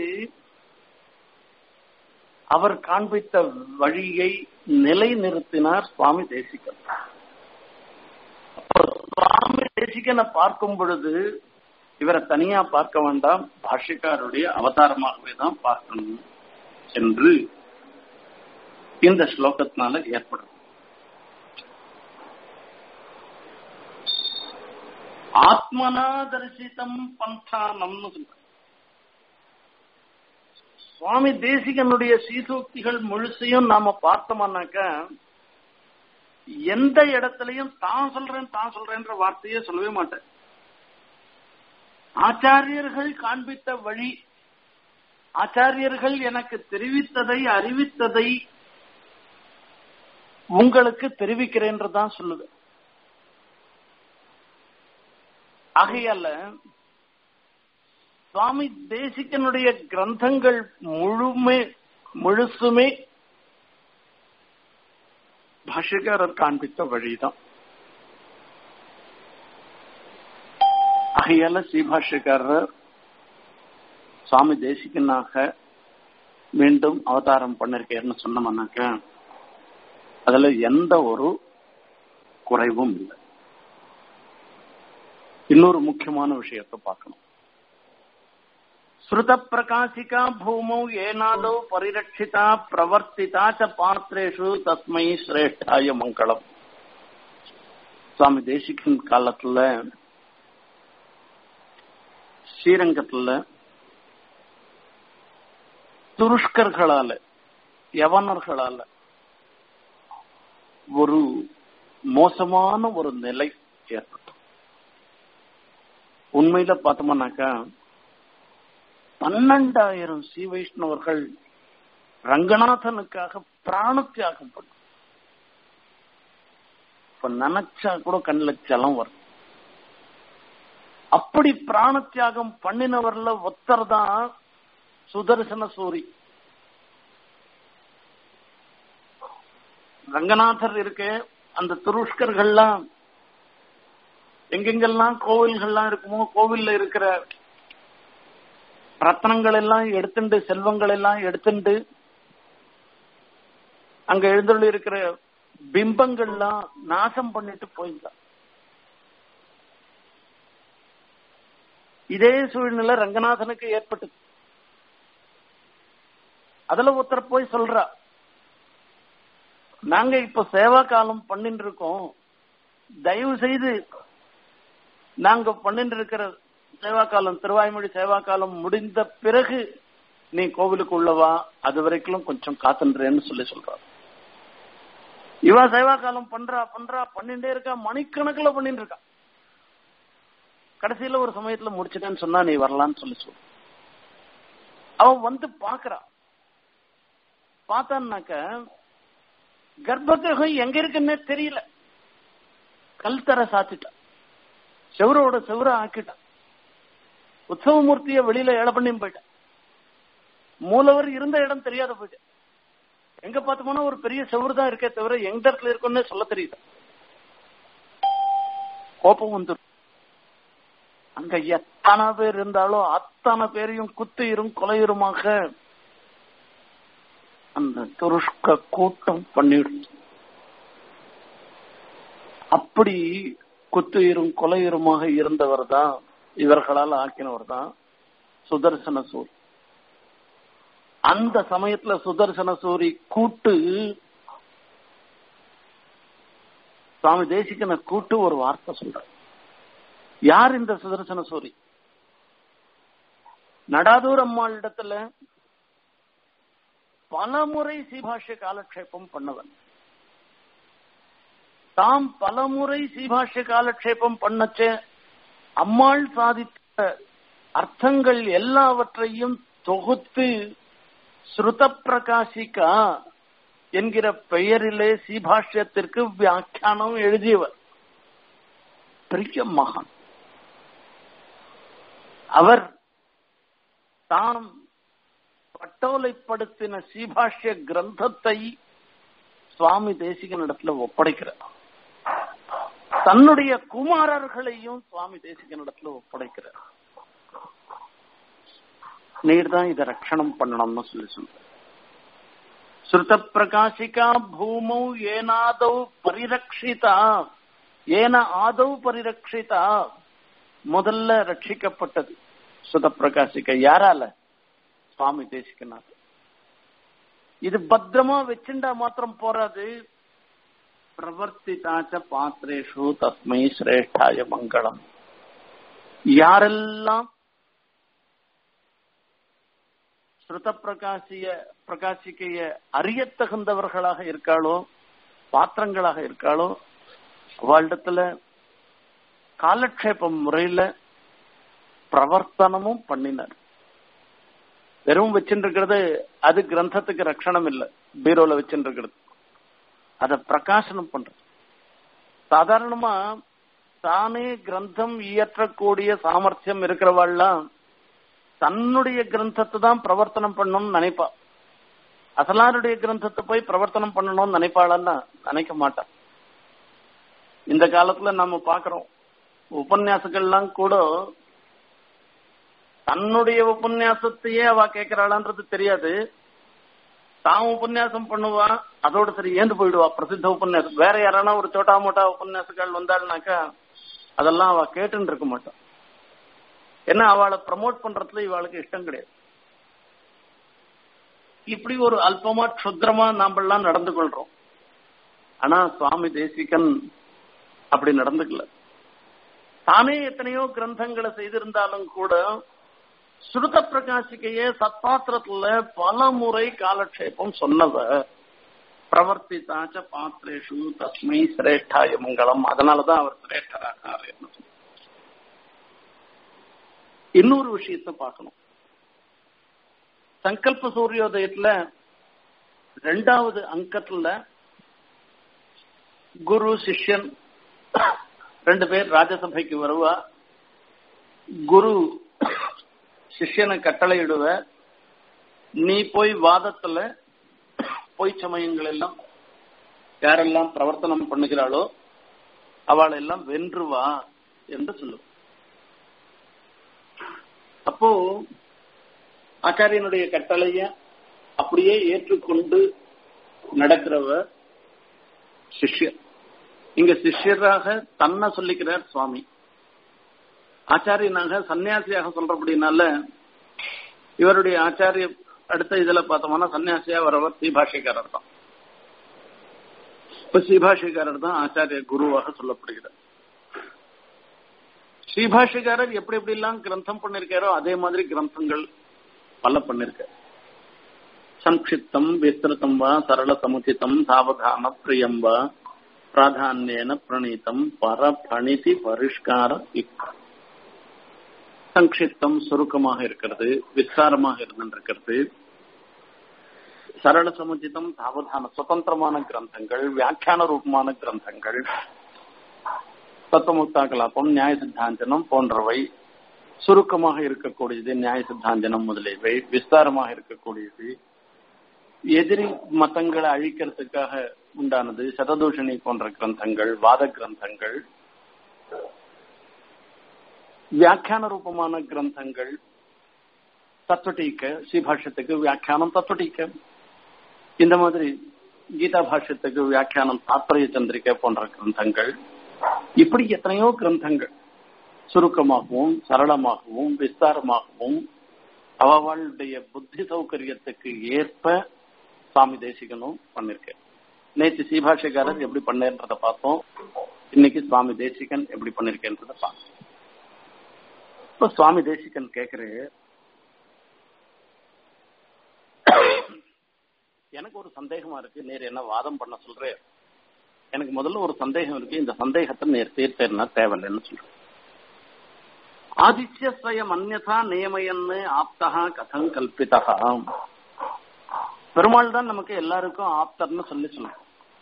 அவர் காண்பித்த வழியை நிலைநிறுத்தினார் சுவாமி தேசிகன் சுவாமி தேசிகனை பார்க்கும் பொழுது இவரை தனியா பார்க்க வேண்டாம் பாஷ்யக்காருடைய அவதாரமாகவே தான் பார்க்கணும் என்று இந்த ஸ்லோகத்தினால ஏற்படும் ஆத்மனா தரிசிதம் பந்தானம்னு சொல்ற சுவாமி தேசிகனுடைய சீசூக்திகள் முழுசையும் நாம பார்த்தோம்னாக்க எந்த இடத்துலயும் தான் சொல்றேன் தான் சொல்றேன்ற வார்த்தையே சொல்லவே மாட்டேன் ஆச்சாரியர்கள் காண்பித்த வழி ஆச்சாரியர்கள் எனக்கு தெரிவித்ததை அறிவித்ததை உங்களுக்கு தெரிவிக்கிறேன்றதான் சொல்லுவேன் ஆகையால சுவாமி தேசிகனுடைய கிரந்தங்கள் முழுமே முழுசுமே பாஷ்யக்காரர் காண்பித்த வழிதான் ஆகையால ஸ்ரீபாஷ்யக்காரர் சுவாமி தேசிகனாக மீண்டும் அவதாரம் பண்ணிருக்கேன்னு சொன்னோம்னாக்க அதுல எந்த ஒரு குறைவும் இல்லை இன்னொரு முக்கியமான விஷயத்தை பார்க்கணும் ஸ்ருத பிரகாசிகா பூமௌ ஏனாதோ பரிரட்சிதா பிரவர்த்திதா ச பாத்திரேஷு தஸ்மை சிரேஷ்டாய மங்களம் சுவாமி தேசிகன் காலத்துல ஸ்ரீரங்கத்துல துருஷ்கர்களால யவனர்களால ஒரு மோசமான ஒரு நிலை ஏற்பட்டது உண்மையில பார்த்தோம்னாக்கா பன்னெண்டாயிரம் ஸ்ரீ வைஷ்ணவர்கள் ரங்கநாதனுக்காக பிராண தியாகம் பண்ண இப்ப நினைச்சா கூட கண்ணில் ஜலம் வரும் அப்படி பிராண தியாகம் பண்ணினவர்ல ஒத்தர் தான் சுதர்சன சூரி ரங்கநாதர் இருக்கு அந்த துருஷ்கர்கள்லாம் எங்கெங்கெல்லாம் கோவில்கள்லாம் இருக்குமோ கோவில்ல இருக்கிற ரத்னங்கள் எல்லாம் எடுத்துண்டு செல்வங்கள் எல்லாம் எடுத்துண்டு அங்க எழுந்துள்ள இருக்கிற பிம்பங்கள்லாம் நாசம் பண்ணிட்டு போயிருந்தான் இதே சூழ்நிலை ரங்கநாதனுக்கு ஏற்பட்டது அதுல ஒருத்தர் போய் சொல்றா நாங்க இப்ப சேவா காலம் பண்ணிட்டு இருக்கோம் தயவு செய்து நாங்க பண்ணிட்டு இருக்கிற சேவா காலம் திருவாய்மொழி சேவா காலம் முடிந்த பிறகு நீ கோவிலுக்கு உள்ளவா அது வரைக்கும் கொஞ்சம் காத்துன்றேன்னு சொல்லி சொல்றாரு இவ சேவா காலம் பண்றா பண்றா பண்ணிட்டே இருக்கா மணிக்கணக்கில் பண்ணிட்டு இருக்கா கடைசியில ஒரு சமயத்துல முடிச்சிட்டேன்னு சொன்னா நீ வரலான்னு சொல்லி சொல் அவன் வந்து பாக்குறா பார்த்தான்னாக்க கர்ப்பகிரகம் எங்க இருக்குன்னே தெரியல கல் தர சாத்திட்டான் செவரோட செவர ஆக்கிட்டான் உற்சவமூர்த்திய வெளியில ஏழை பண்ணி போயிட்டான் மூலவர் இருந்த இடம் தெரியாத போயிட்டேன் எங்க பார்த்தோம்னா ஒரு பெரிய செவரு தான் இருக்கே தவிர எந்த இடத்துல இருக்குன்னு சொல்ல தெரியுது கோபம் வந்துடும் அங்க எத்தனை பேர் இருந்தாலும் அத்தனை பேரையும் குத்துயிரும் கொலையுருமாக அந்த துருஷ்க கூட்டம் பண்ணிடுச்சு அப்படி குத்துயிரும் கொலையுருமாக இருந்தவர் தான் இவர்களால் ஆக்கினவர் தான் சுதர்சன சூரி அந்த சமயத்துல சுதர்சன சூரி கூட்டு சுவாமி தேசிகனை கூட்டு ஒரு வார்த்தை சொல்ற யார் இந்த சுதர்சன சூரி நடாதூர் அம்மாள் இடத்துல பலமுறை சீபாஷ்ய காலக்ஷேபம் பண்ணவன் தாம் பலமுறை சீபாஷ்ய காலக்ஷேபம் பண்ணச்ச அம்மாள் சாதித்த அர்த்தங்கள் எல்லாவற்றையும் தொகுத்து ஸ்ருத பிரகாசிகா என்கிற பெயரிலே சீபாஷ்யத்திற்கு வியாக்கியானம் எழுதியவர் பெரிய மகான் அவர் தாம் பட்டோலைப்படுத்தின சீபாஷ்ய கிரந்தத்தை சுவாமி தேசிகனிடத்துல ஒப்படைக்கிறார் தன்னுடைய குமாரர்களையும் சுவாமி தேசிகனிடத்துல ஒப்படைக்கிறார் நீர் தான் இதை ரட்சணம் பண்ணணும்னு சொல்லி சொல்ற ஸ்ருத பிரகாசிகா பூமௌ ஏனாதௌ பரிரக்ஷிதா ஏன ஆதௌ பரிரக்ஷிதா முதல்ல ரட்சிக்கப்பட்டது சுத பிரகாசிக்க யாரால சுவாமி தேசிக்கனார் இது பத்திரமா வச்சுண்டா மாத்திரம் போறாது பிரவர்த்திதாச்ச பாத்திரேஷு தஸ்மை சிரேஷ்டாய மங்களம் யாரெல்லாம் ஸ்ருத பிரகாசிய பிரகாசிக்கைய அறியத்தகுந்தவர்களாக இருக்காளோ பாத்திரங்களாக இருக்காளோ அவளிடத்துல காலக்ஷேபம் முறையில பிரவர்த்தனமும் பண்ணினார் வெறும் வச்சுருக்கிறது அது கிரந்தத்துக்கு ரட்சணம் இல்லை பீரோல வச்சுருக்கிறது அத பிரகாசனம் பண்றது சாதாரணமா தானே கிரந்தம் இயற்றக்கூடிய சாமர்த்தியம் இருக்கிறவாள்லாம் தன்னுடைய கிரந்தத்தை தான் பிரவர்த்தனம் பண்ணணும்னு நினைப்பா அசலாருடைய கிரந்தத்தை போய் பிரவர்த்தனம் பண்ணணும்னு நினைப்பாளன்னா நினைக்க மாட்டான் இந்த காலத்துல நம்ம பாக்குறோம் உபன்யாசங்கள்லாம் கூட தன்னுடைய உபன்யாசத்தையே அவ கேட்கிறாளான்றது தெரியாது தான் உபன்யாசம் பண்ணுவா அதோட சரி ஏந்து போயிடுவா பிரசித்த உபன்யாசம் வேற யாரானா ஒரு சோட்டா மோட்டா உபன்யாசங்கள் வந்தாருனாக்கா அதெல்லாம் அவ கேட்டுன்னு இருக்க மாட்டான் ஏன்னா அவளை ப்ரமோட் பண்றதுல இவாளுக்கு இஷ்டம் கிடையாது இப்படி ஒரு அல்பமா க்ஷுத்ரமா நாமெல்லாம் நடந்து கொள்றோம் ஆனா சுவாமி தேசிகன் அப்படி நடந்துக்கல தானே எத்தனையோ கிரந்தங்களை செய்திருந்தாலும் கூட ஸ்ருத பிரகாசிக்கையே சத்பாத்திரத்துல பல முறை காலக்ஷேபம் சொன்னவர் பிரவர்த்தித்தாச்ச பாத்திரேஷு தஸ்மை சிரேஷ்டாய மங்களம் அதனாலதான் அவர் சிரேஷ்டராக இன்னொரு விஷயத்த பார்க்கணும் சங்கல்ப சூரியோதயத்துல ரெண்டாவது அங்கத்துல குரு சிஷ்யன் ரெண்டு பேர் ராஜசபைக்கு வருவா குரு சிஷ்யனை கட்டளையிடுவ நீ போய் வாதத்துல பொய் சமயங்கள் எல்லாம் யாரெல்லாம் பிரவர்த்தனம் பண்ணுகிறாளோ அவளை எல்லாம் வென்றுவா என்று சொல்லுவ அப்போ ஆச்சாரியனுடைய கட்டளைய அப்படியே ஏற்றுக்கொண்டு நடக்கிறவ சிஷ்யர் இங்க சிஷ்யராக தன்னை சொல்லிக்கிறார் சுவாமி ஆச்சாரியனாக சன்னியாசியாக சொல்றபடினால இவருடைய ஆச்சாரிய அடுத்த இதுல பார்த்தோம்னா சன்னியாசியா வரவர் ஸ்ரீபாஷிகாரர் தான் இப்ப ஸ்ரீபாஷிகாரர் தான் ஆச்சாரிய குருவாக சொல்லப்படுகிறார் ஸ்ரீபாஷிகாரர் எப்படி எப்படி எல்லாம் கிரந்தம் பண்ணிருக்காரோ அதே மாதிரி கிரந்தங்கள் பல பண்ணிருக்காரு சம்க்ஷிப்தம் விஸ்திருத்தம் வா சரள சமுச்சிதம் சாவதான பிரியம் வா பிராதான்யேன பிரணீதம் பரபணிதி பரிஷ்கார யுக்தம் சங்கிப்தம் சுருக்கமாக இருக்கிறது விஸ்தாரமாக இருந்திருக்கிறது சரள சமுச்சிதம் சாவதான சுதந்திரமான கிரந்தங்கள் வியாக்கியான ரூபமான கிரந்தங்கள் தத்துவமுக்தா கலாபம் நியாய சித்தாந்தனம் போன்றவை சுருக்கமாக இருக்கக்கூடியது நியாய சித்தாந்தனம் முதலியவை விஸ்தாரமாக இருக்கக்கூடியது எதிரி மதங்களை அழிக்கிறதுக்காக உண்டானது சததூஷணி போன்ற கிரந்தங்கள் வாத கிரந்தங்கள் வியாக்கியான ரூபமான கிரந்தங்கள் தத்துவட்டீக்க ஸ்ரீபாஷ்யத்துக்கு வியாக்கியானம் தத்துவட்டீக்க இந்த மாதிரி கீதா பாஷ்யத்துக்கு வியாக்கியானம் தாத்பரிய சந்திரிகை போன்ற கிரந்தங்கள் இப்படி எத்தனையோ கிரந்தங்கள் சுருக்கமாகவும் சரளமாகவும் விஸ்தாரமாகவும் அவளுடைய புத்தி சௌகரியத்துக்கு ஏற்ப சுவாமி தேசிகனும் பண்ணிருக்க நேற்று சீபாஷிகாரர் எப்படி பண்ணேன்றத பார்த்தோம் இன்னைக்கு சுவாமி தேசிகன் எப்படி பண்ணிருக்கேன்றத பார்த்தோம் இப்ப சுவாமி தேசிகன் கேக்குற எனக்கு ஒரு சந்தேகமா இருக்கு நேர் என்ன வாதம் பண்ண சொல்றேன் எனக்கு முதல்ல ஒரு சந்தேகம் இருக்கு இந்த சந்தேகத்தை நேர் தீர்த்தேன்னா தேவையில்லைன்னு சொல்றேன் ஆதித்ய ஸ்வயம் அந்நதா நியமயன்னு ஆப்தகா கதம் கல்பிதகா பெருமாள் தான் நமக்கு எல்லாருக்கும் ஆப்தர்னு சொல்லி சொன்னார்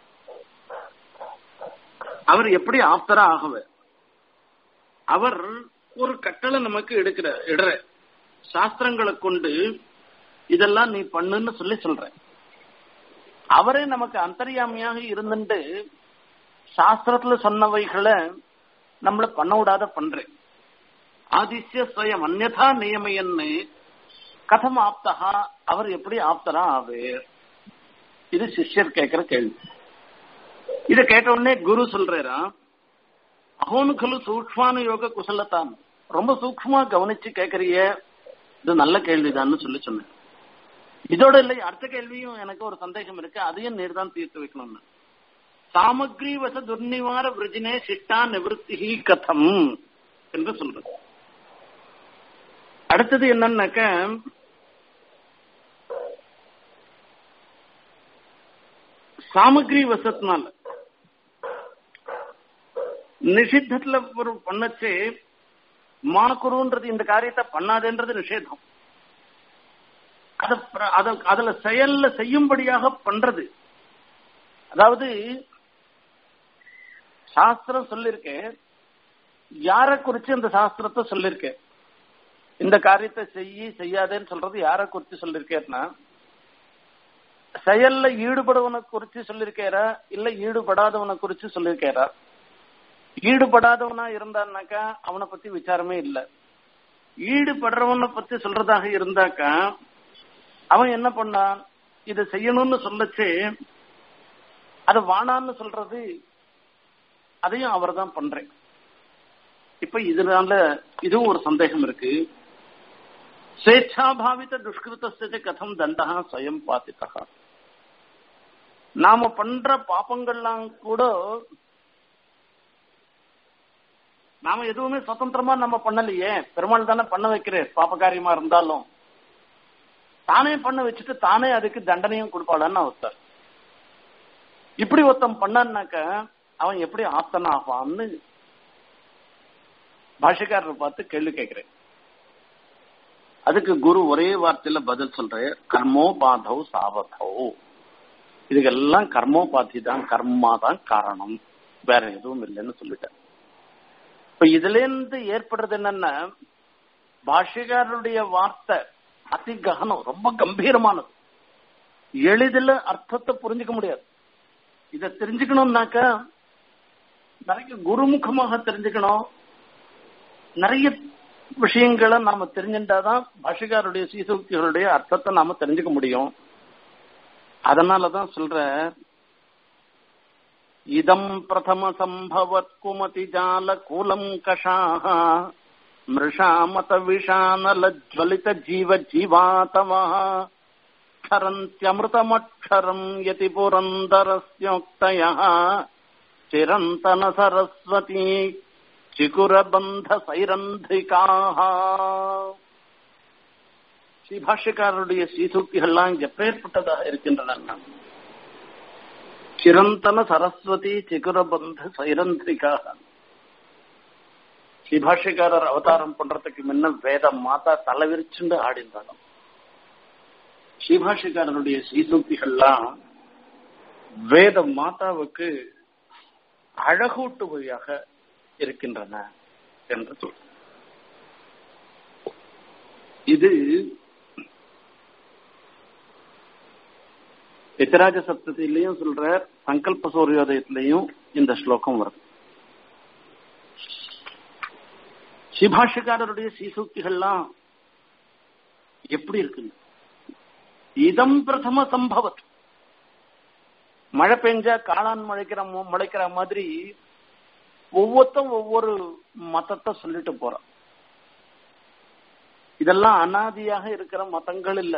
அவர் எப்படி ஆப்தரா ஆகவே அவர் ஒரு கட்டளை நமக்கு எடுக்கிற இடற சாஸ்திரங்களை கொண்டு இதெல்லாம் நீ பண்ணுன்னு சொல்லி சொல்ற அவரே நமக்கு அந்தரியாமியாக இருந்துட்டு சாஸ்திரத்துல சொன்னவைகளை நம்மள பண்ண விடாத பண்றேன் ஆதித்ய ஸ்வயம் அந்நதா நியமையன்னு கதம் ஆப்தகா அவர் எப்படி ஆப்தரா ஆவேர் இது சிஷ்யர் கேட்கிற கேள்வி இத கேட்ட உடனே குரு சொல்றாரா அகோனு கலு சூக்ஷ்மான யோக குசலத்தான் ரொம்ப சூக்ஷ்மா கவனிச்சு கேட்கறிய இது நல்ல கேள்விதான்னு சொல்லி சொன்னேன் இதோட இல்லை அடுத்த கேள்வியும் எனக்கு ஒரு சந்தேகம் இருக்கு அதையும் நீர் தான் தீர்த்து வைக்கணும்னு சாமக்ரி வச துர்நிவார விரஜினே சிட்டா நிவர்த்தி கதம் என்று சொல்றது அடுத்தது என்னன்னாக்க சாமக்ரி வசத்தினால நிஷித்தத்துல ஒரு பண்ணச்சு மாக்குருன்றது இந்த காரியத்தை பண்ணாதுன்றது நிஷேதம் அத அத அதுல செயல்ல செய்யும்படியாக பண்றது அதாவது சாஸ்திரம் சொல்லிருக்கேன் யார குறிச்சு அந்த சாஸ்திரத்தை சொல்லிருக்கேன் இந்த காரியத்தை செய்யி செய்யாதேன்னு சொல்றது யார குறிச்சு சொல்லிருக்கேன்னா செயல்ல ஈடுபடுவனை குறிச்சு சொல்லிருக்காரா இல்ல ஈடுபடாதவனை குறிச்சு சொல்லிருக்காரா ஈடுபடாதவனா இருந்தான்னாக்கா அவனை பத்தி விசாரமே இல்ல ஈடுபடுறவனை பத்தி சொல்றதாக இருந்தாக்கா அவன் என்ன பண்ணான் இதை செய்யணும்னு சொல்லச்சு அது வானான்னு சொல்றது அதையும் அவர் தான் பண்றேன் இப்ப இதனால இதுவும் ஒரு சந்தேகம் இருக்கு ஸ்வேச்சாபாவித துஷ்கிருத்த கதம் தண்டா ஸ்வயம் பாத்திதா நாம பண்ற பாப்பங்கள்லாம் கூட நாம எதுவுமே சுதந்திரமா நம்ம பண்ணலையே பெருமாள் தானே பண்ண வைக்கிறேன் பாப்ப காரியமா இருந்தாலும் தானே பண்ண வச்சுட்டு தானே அதுக்கு தண்டனையும் கொடுப்பாளான்னு ஒருத்தர் இப்படி ஒருத்தன் பண்ணான்னாக்க அவன் எப்படி ஆப்தன ஆவான்னு பாஷக்காரர் பார்த்து கேள்வி கேட்கிறேன் அதுக்கு குரு ஒரே வார்த்தையில பதில் சொல்ற கர்மோபாதவ் சாவதவ் இதுக்கெல்லாம் கர்மோபாதி தான் கர்மா தான் காரணம் வேற எதுவும் இல்லைன்னு சொல்லிட்டேன் இப்ப இதுல இருந்து ஏற்படுறது என்னன்னா பாஷகாரருடைய வார்த்தை அதி ககனம் ரொம்ப கம்பீரமானது எளிதில் அர்த்தத்தை புரிஞ்சுக்க முடியாது இதை தெரிஞ்சுக்கணும்னாக்க நிறைய குருமுகமாக தெரிஞ்சுக்கணும் நிறைய விஷயங்களை நாம தெரிஞ்சுட்டாதான் பாஷகாருடைய சீசூக்திகளுடைய அர்த்தத்தை நாம தெரிஞ்சுக்க முடியும் அதனாலதான் சொல்ற இதம் பிரதம சம்பவத் குமதி ஜால கூலம் கஷாக மிருஷாமத விஷானல ஜ்வலித ஜீவ ஜீவாதவா क्षरन्त्यमृतमक्षरम् यति पुरन्दरस्योक्तयः चिरन्तन सरस्वती चिकुरबन्ध சைரந்திரிகாக ஸ்ரீபாஷ்யக்காரருடைய ஸ்ரீசூக்திகள்லாம் எப்பேற்பட்டதாக இருக்கின்றன சிரந்தன சரஸ்வதி சிகுரபந்த சைரந்திரிகாக ஸ்ரீபாஷ்யக்காரர் அவதாரம் பண்றதுக்கு முன்ன வேத மாதா தலைவிரிச்சுண்டு ஆடிந்தாலும் ஸ்ரீபாஷிக்காரனுடைய ஸ்ரீசூக்திகள்லாம் வேத மாதாவுக்கு அழகூட்டுவையாக இருக்கின்றன என்று சொல் இது எத்திராஜ சப்தத்திலையும் சொல்ற சங்கல்ப சூரியோதயத்திலையும் இந்த ஸ்லோகம் வருது ஸ்ரீபாஷிக்காரருடைய ஸ்ரீசூக்திகள்லாம் எப்படி இருக்குங்க இதம் பிரதம சம்பவத் மழை பெஞ்சா காளான் முளைக்கிற முளைக்கிற மாதிரி ஒவ்வொருத்தம் ஒவ்வொரு மதத்தை சொல்லிட்டு போறான் இதெல்லாம் அனாதியாக இருக்கிற மதங்கள் இல்ல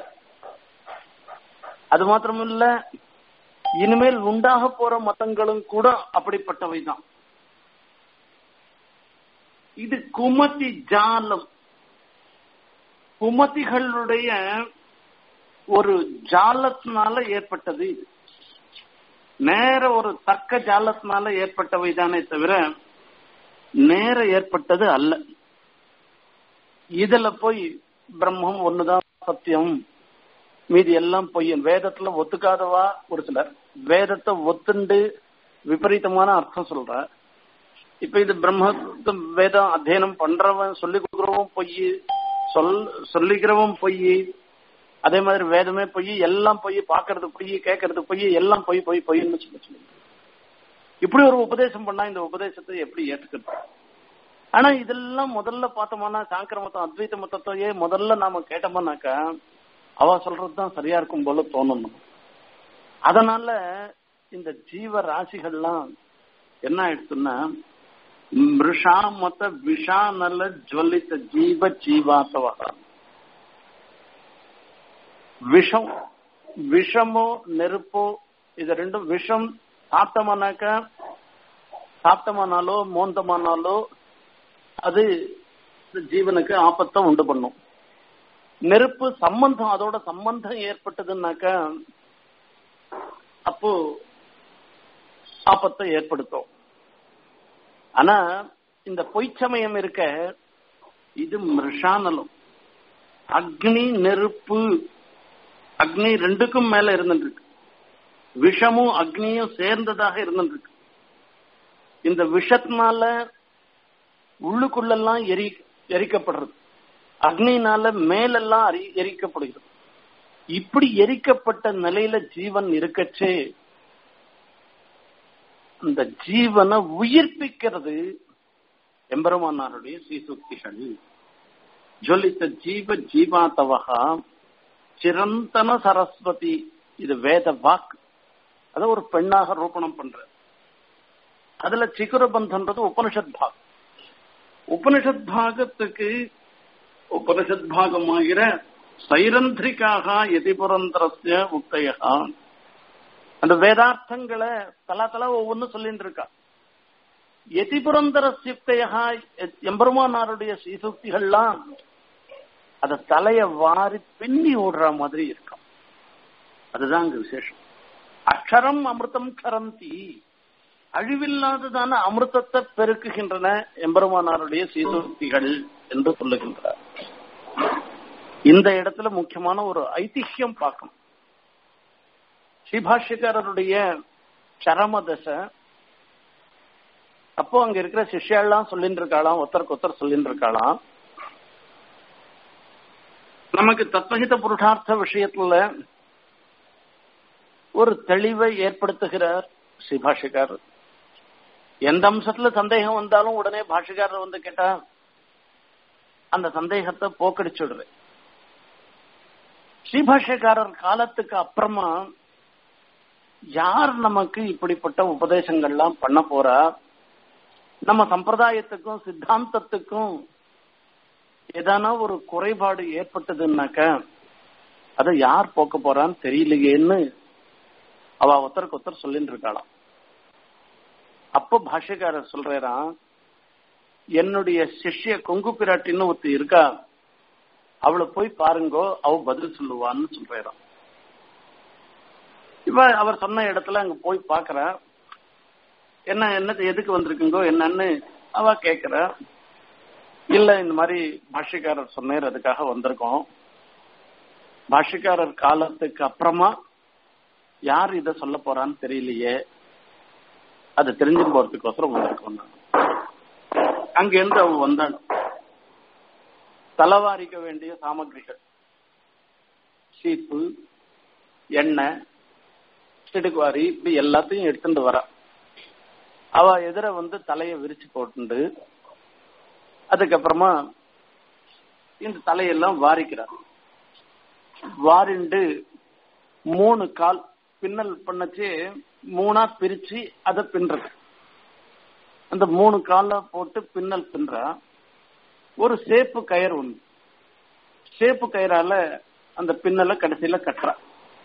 அது மாத்திரம் இல்ல இனிமேல் உண்டாக போற மதங்களும் கூட அப்படிப்பட்டவை தான் இது குமதி ஜாலம் குமதிகளுடைய ஒரு ஜாலத்தினால ஏற்பட்டது இது நேர ஒரு தர்க்க ஜாலத்தினால ஏற்பட்டவை தானே தவிர நேர ஏற்பட்டது அல்ல இதுல போய் பிரம்மம் ஒண்ணுதான் சத்தியம் மீதி எல்லாம் பொய்யன் வேதத்துல ஒத்துக்காதவா ஒரு சிலர் வேதத்தை ஒத்துண்டு விபரீதமான அர்த்தம் சொல்ற இப்ப இது பிரம்ம வேதம் அத்தியனம் பண்றவன் சொல்லி கொடுக்குறவன் பொய் சொல் சொல்லிக்கிறவன் பொய் அதே மாதிரி வேதமே பொய் எல்லாம் பொய் பாக்குறது பொய் கேட்கறது பொய் எல்லாம் பொய் பொய் பொய்ன்னு சொல்லி சொல்லி இப்படி ஒரு உபதேசம் பண்ணா இந்த உபதேசத்தை எப்படி ஏற்றுக்கிறது ஆனா இதெல்லாம் முதல்ல பார்த்தோம்னா சாங்கர மதம் அத்வைத மதத்தையே முதல்ல நாம கேட்டோம்னாக்கா அவ சொல்றதுதான் சரியா இருக்கும் போல தோணணும் அதனால இந்த ஜீவ ராசிகள்லாம் என்ன ஆயிடுச்சுன்னா மிருஷா மத விஷானல ஜுவலித்த ஜீவ ஜீவாசவா விஷம் விஷமோ நெருப்போ இது ரெண்டும் விஷம் சாப்பிட்டோம்னாக்க சாப்பிட்டோமானாலோ மோந்தமானாலோ அது ஜீவனுக்கு ஆபத்தை உண்டு பண்ணும் நெருப்பு சம்பந்தம் அதோட சம்பந்தம் ஏற்பட்டதுன்னாக்க அப்போ ஆபத்தை ஏற்படுத்தும் ஆனா இந்த பொய்ச்சமயம் இருக்க இது மிருஷானலம் அக்னி நெருப்பு அக்னி ரெண்டுக்கும் மேல இருந்துருக்கு விஷமும் அக்னியும் சேர்ந்ததாக இருந்துருக்கு இந்த விஷத்தினால உள்ளுக்குள்ளெல்லாம் எரி எரிக்கப்படுறது அக்னினால மேலெல்லாம் அறி எரிக்கப்படுகிறது இப்படி எரிக்கப்பட்ட நிலையில ஜீவன் இருக்கச்சே அந்த ஜீவனை உயிர்ப்பிக்கிறது எம்பெருமானாருடைய சீசுக்திகள் ஜொலித்த ஜீவ ஜீவாத்தவகா சிரந்தன சரஸ்வதி இது வேத வாக்கு அத ஒரு பெண்ணாக ரூபணம் பண்ற அதுல சிகுரபந்தன்றது உபனிஷத் பாக் உபனிஷத் பாகத்துக்கு உபனிஷத் பாகமாகிற சைரந்திரிக்காக எதிபுரந்தரஸ்ய உக்தையா அந்த வேதார்த்தங்களை தலா தலா ஒவ்வொன்றும் சொல்லிட்டு இருக்கா எதிபுரந்தர சிப்தையா எம்பெருமானாருடைய சீசுக்திகள்லாம் அத தலைய வாரி பின்னி ஓடுற மாதிரி இருக்கும் அதுதான் அங்க விசேஷம் அக்ஷரம் அமிர்தம் கரந்தி அழிவில்லாததான அமிர்தத்தை பெருக்குகின்றன எம்பெருமானாருடைய சீசுக்திகள் என்று சொல்லுகின்றார் இந்த இடத்துல முக்கியமான ஒரு ஐதிஹ்யம் பார்க்கணும் ஸ்ரீபாஷ்யக்காரருடைய சரம தசை அப்போ அங்க இருக்கிற சிஷ்யாலாம் சொல்லிட்டு இருக்காளாம் ஒருத்தருக்கு ஒருத்தர் சொல்லிட்டு இருக்காளாம் நமக்கு தத்வகித புருஷார்த்த விஷயத்துல ஒரு தெளிவை ஏற்படுத்துகிறார் ஸ்ரீபாஷிகாரர் எந்த அம்சத்துல சந்தேகம் வந்தாலும் உடனே பாஷிகாரர் வந்து கேட்டா அந்த சந்தேகத்தை போக்கடிச்சுடுறேன் ஸ்ரீபாஷ்யக்காரர் காலத்துக்கு அப்புறமா யார் நமக்கு இப்படிப்பட்ட உபதேசங்கள்லாம் பண்ண போறா நம்ம சம்பிரதாயத்துக்கும் சித்தாந்தத்துக்கும் ஏதானா ஒரு குறைபாடு ஏற்பட்டதுன்னாக்க அதை யார் போக்க போறான்னு தெரியலையேன்னு அவ ஒருத்தருக்கு ஒருத்தர் சொல்லிட்டு இருக்காளாம் அப்போ பாஷ்யக்காரர் சொல்றாராம் என்னுடைய சிஷ்ய கொங்கு பிராட்டின்னு ஒருத்தி இருக்கா அவளை போய் பாருங்கோ அவ பதில் சொல்லுவான்னு சொல்றாராம் இவ அவர் சொன்ன இடத்துல அங்க போய் பாக்குற என்ன என்ன எதுக்கு வந்திருக்குங்கோ என்னன்னு அவ கேக்குற இல்ல இந்த மாதிரி பாஷ்யக்காரர் சொன்னார் அதுக்காக வந்திருக்கோம் பாஷ்யக்காரர் காலத்துக்கு அப்புறமா யார் இத சொல்ல போறான்னு தெரியலையே அது தெரிஞ்சு போறதுக்கோசரம் வந்திருக்கோம் நான் அங்க இருந்து அவ வந்தாள் தலவாரிக்க வேண்டிய சாமகிரிகள் சீப்பு எண்ணெய் சிடுக்குவாரி இப்படி எல்லாத்தையும் எடுத்துட்டு வரா அவ எதிர வந்து தலைய விரிச்சு போட்டு அதுக்கப்புறமா இந்த தலையெல்லாம் வாரிக்கிறார் வாரிண்டு மூணு கால் பின்னல் பண்ணச்சு மூணா பிரிச்சு அதை பின்றது அந்த மூணு கால போட்டு பின்னல் பின்றா ஒரு சேப்பு கயிறு ஒண்ணு சேப்பு கயிறால அந்த பின்னலை கடைசியில கட்டுறா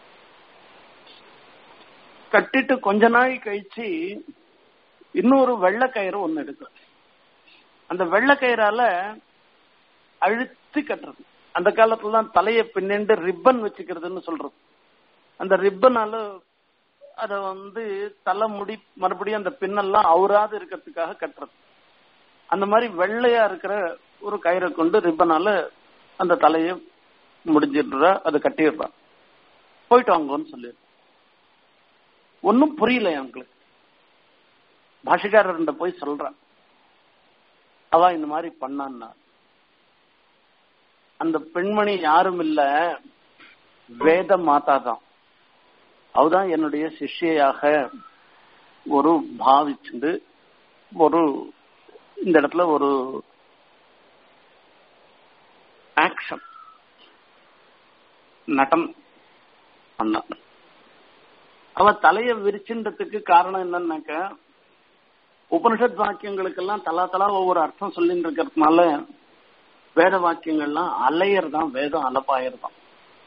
கட்டிட்டு கொஞ்ச நாள் கழிச்சு இன்னொரு வெள்ளை கயிறு ஒண்ணு எடுக்கும் அந்த வெள்ளை கயிறால அழுத்தி கட்டுறது அந்த காலத்துல தான் தலையை பின்னிண்டு ரிப்பன் வச்சுக்கிறதுன்னு சொல்றது அந்த ரிப்பனால அத வந்து தலை முடி மறுபடியும் அந்த பின்னெல்லாம் அவுறாது இருக்கிறதுக்காக கட்டுறது அந்த மாதிரி வெள்ளையா இருக்கிற ஒரு கயிறை கொண்டு ரிப்பனால அந்த தலையை முடிஞ்சிடுறா அதை கட்டிடுறா போயிட்டு வாங்கன்னு சொல்லிடுறா ஒன்னும் புரியல எங்களுக்கு பாஷிக்காரர் போய் சொல்றான் அவ இந்த மாதிரி பண்ணான்னா அந்த பெண்மணி யாரும் இல்ல வேத மாதா தான் அவதான் என்னுடைய சிஷ்யாக ஒரு பாவிச்சுண்டு ஒரு இந்த இடத்துல ஒரு ஆக்ஷன் நடம் பண்ண அவ தலைய விரிச்சுன்றதுக்கு காரணம் என்னன்னாக்க உபனிஷத் வாக்கியங்களுக்கெல்லாம் தலா தலா ஒவ்வொரு அர்த்தம் சொல்லிட்டு இருக்கிறதுனால வேத வாக்கியங்கள்லாம் அலையர் தான் வேதம் அலப்பாயர் தான்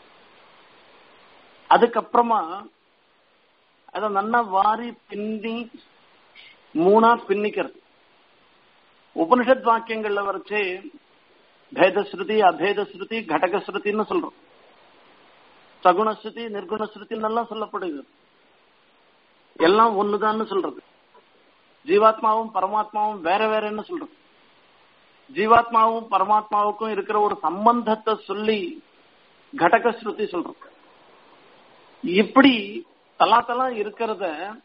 அதுக்கப்புறமா அத நல்லா வாரி பின்னி மூணா பின்னிக்கிறது உபனிஷத் வாக்கியங்கள்ல வரைச்சு பேதஸ்ருதி அபேதஸ்ருதி கடகஸ்ருதின்னு சொல்றோம் சகுணஸ்ருதி நிர்குணஸ்ருதின்னு எல்லாம் சொல்லப்படுகிறது எல்லாம் ஒண்ணுதான்னு சொல்றது ஜீவாத்மாவும் பரமாத்மாவும் வேற வேறன்னு சொல்றது ஜீவாத்மாவும் பரமாத்மாவுக்கும் இருக்கிற ஒரு சம்பந்தத்தை சொல்லி கடகஸ்ருதி சொல்றது இப்படி தலா தலா இருக்கிறத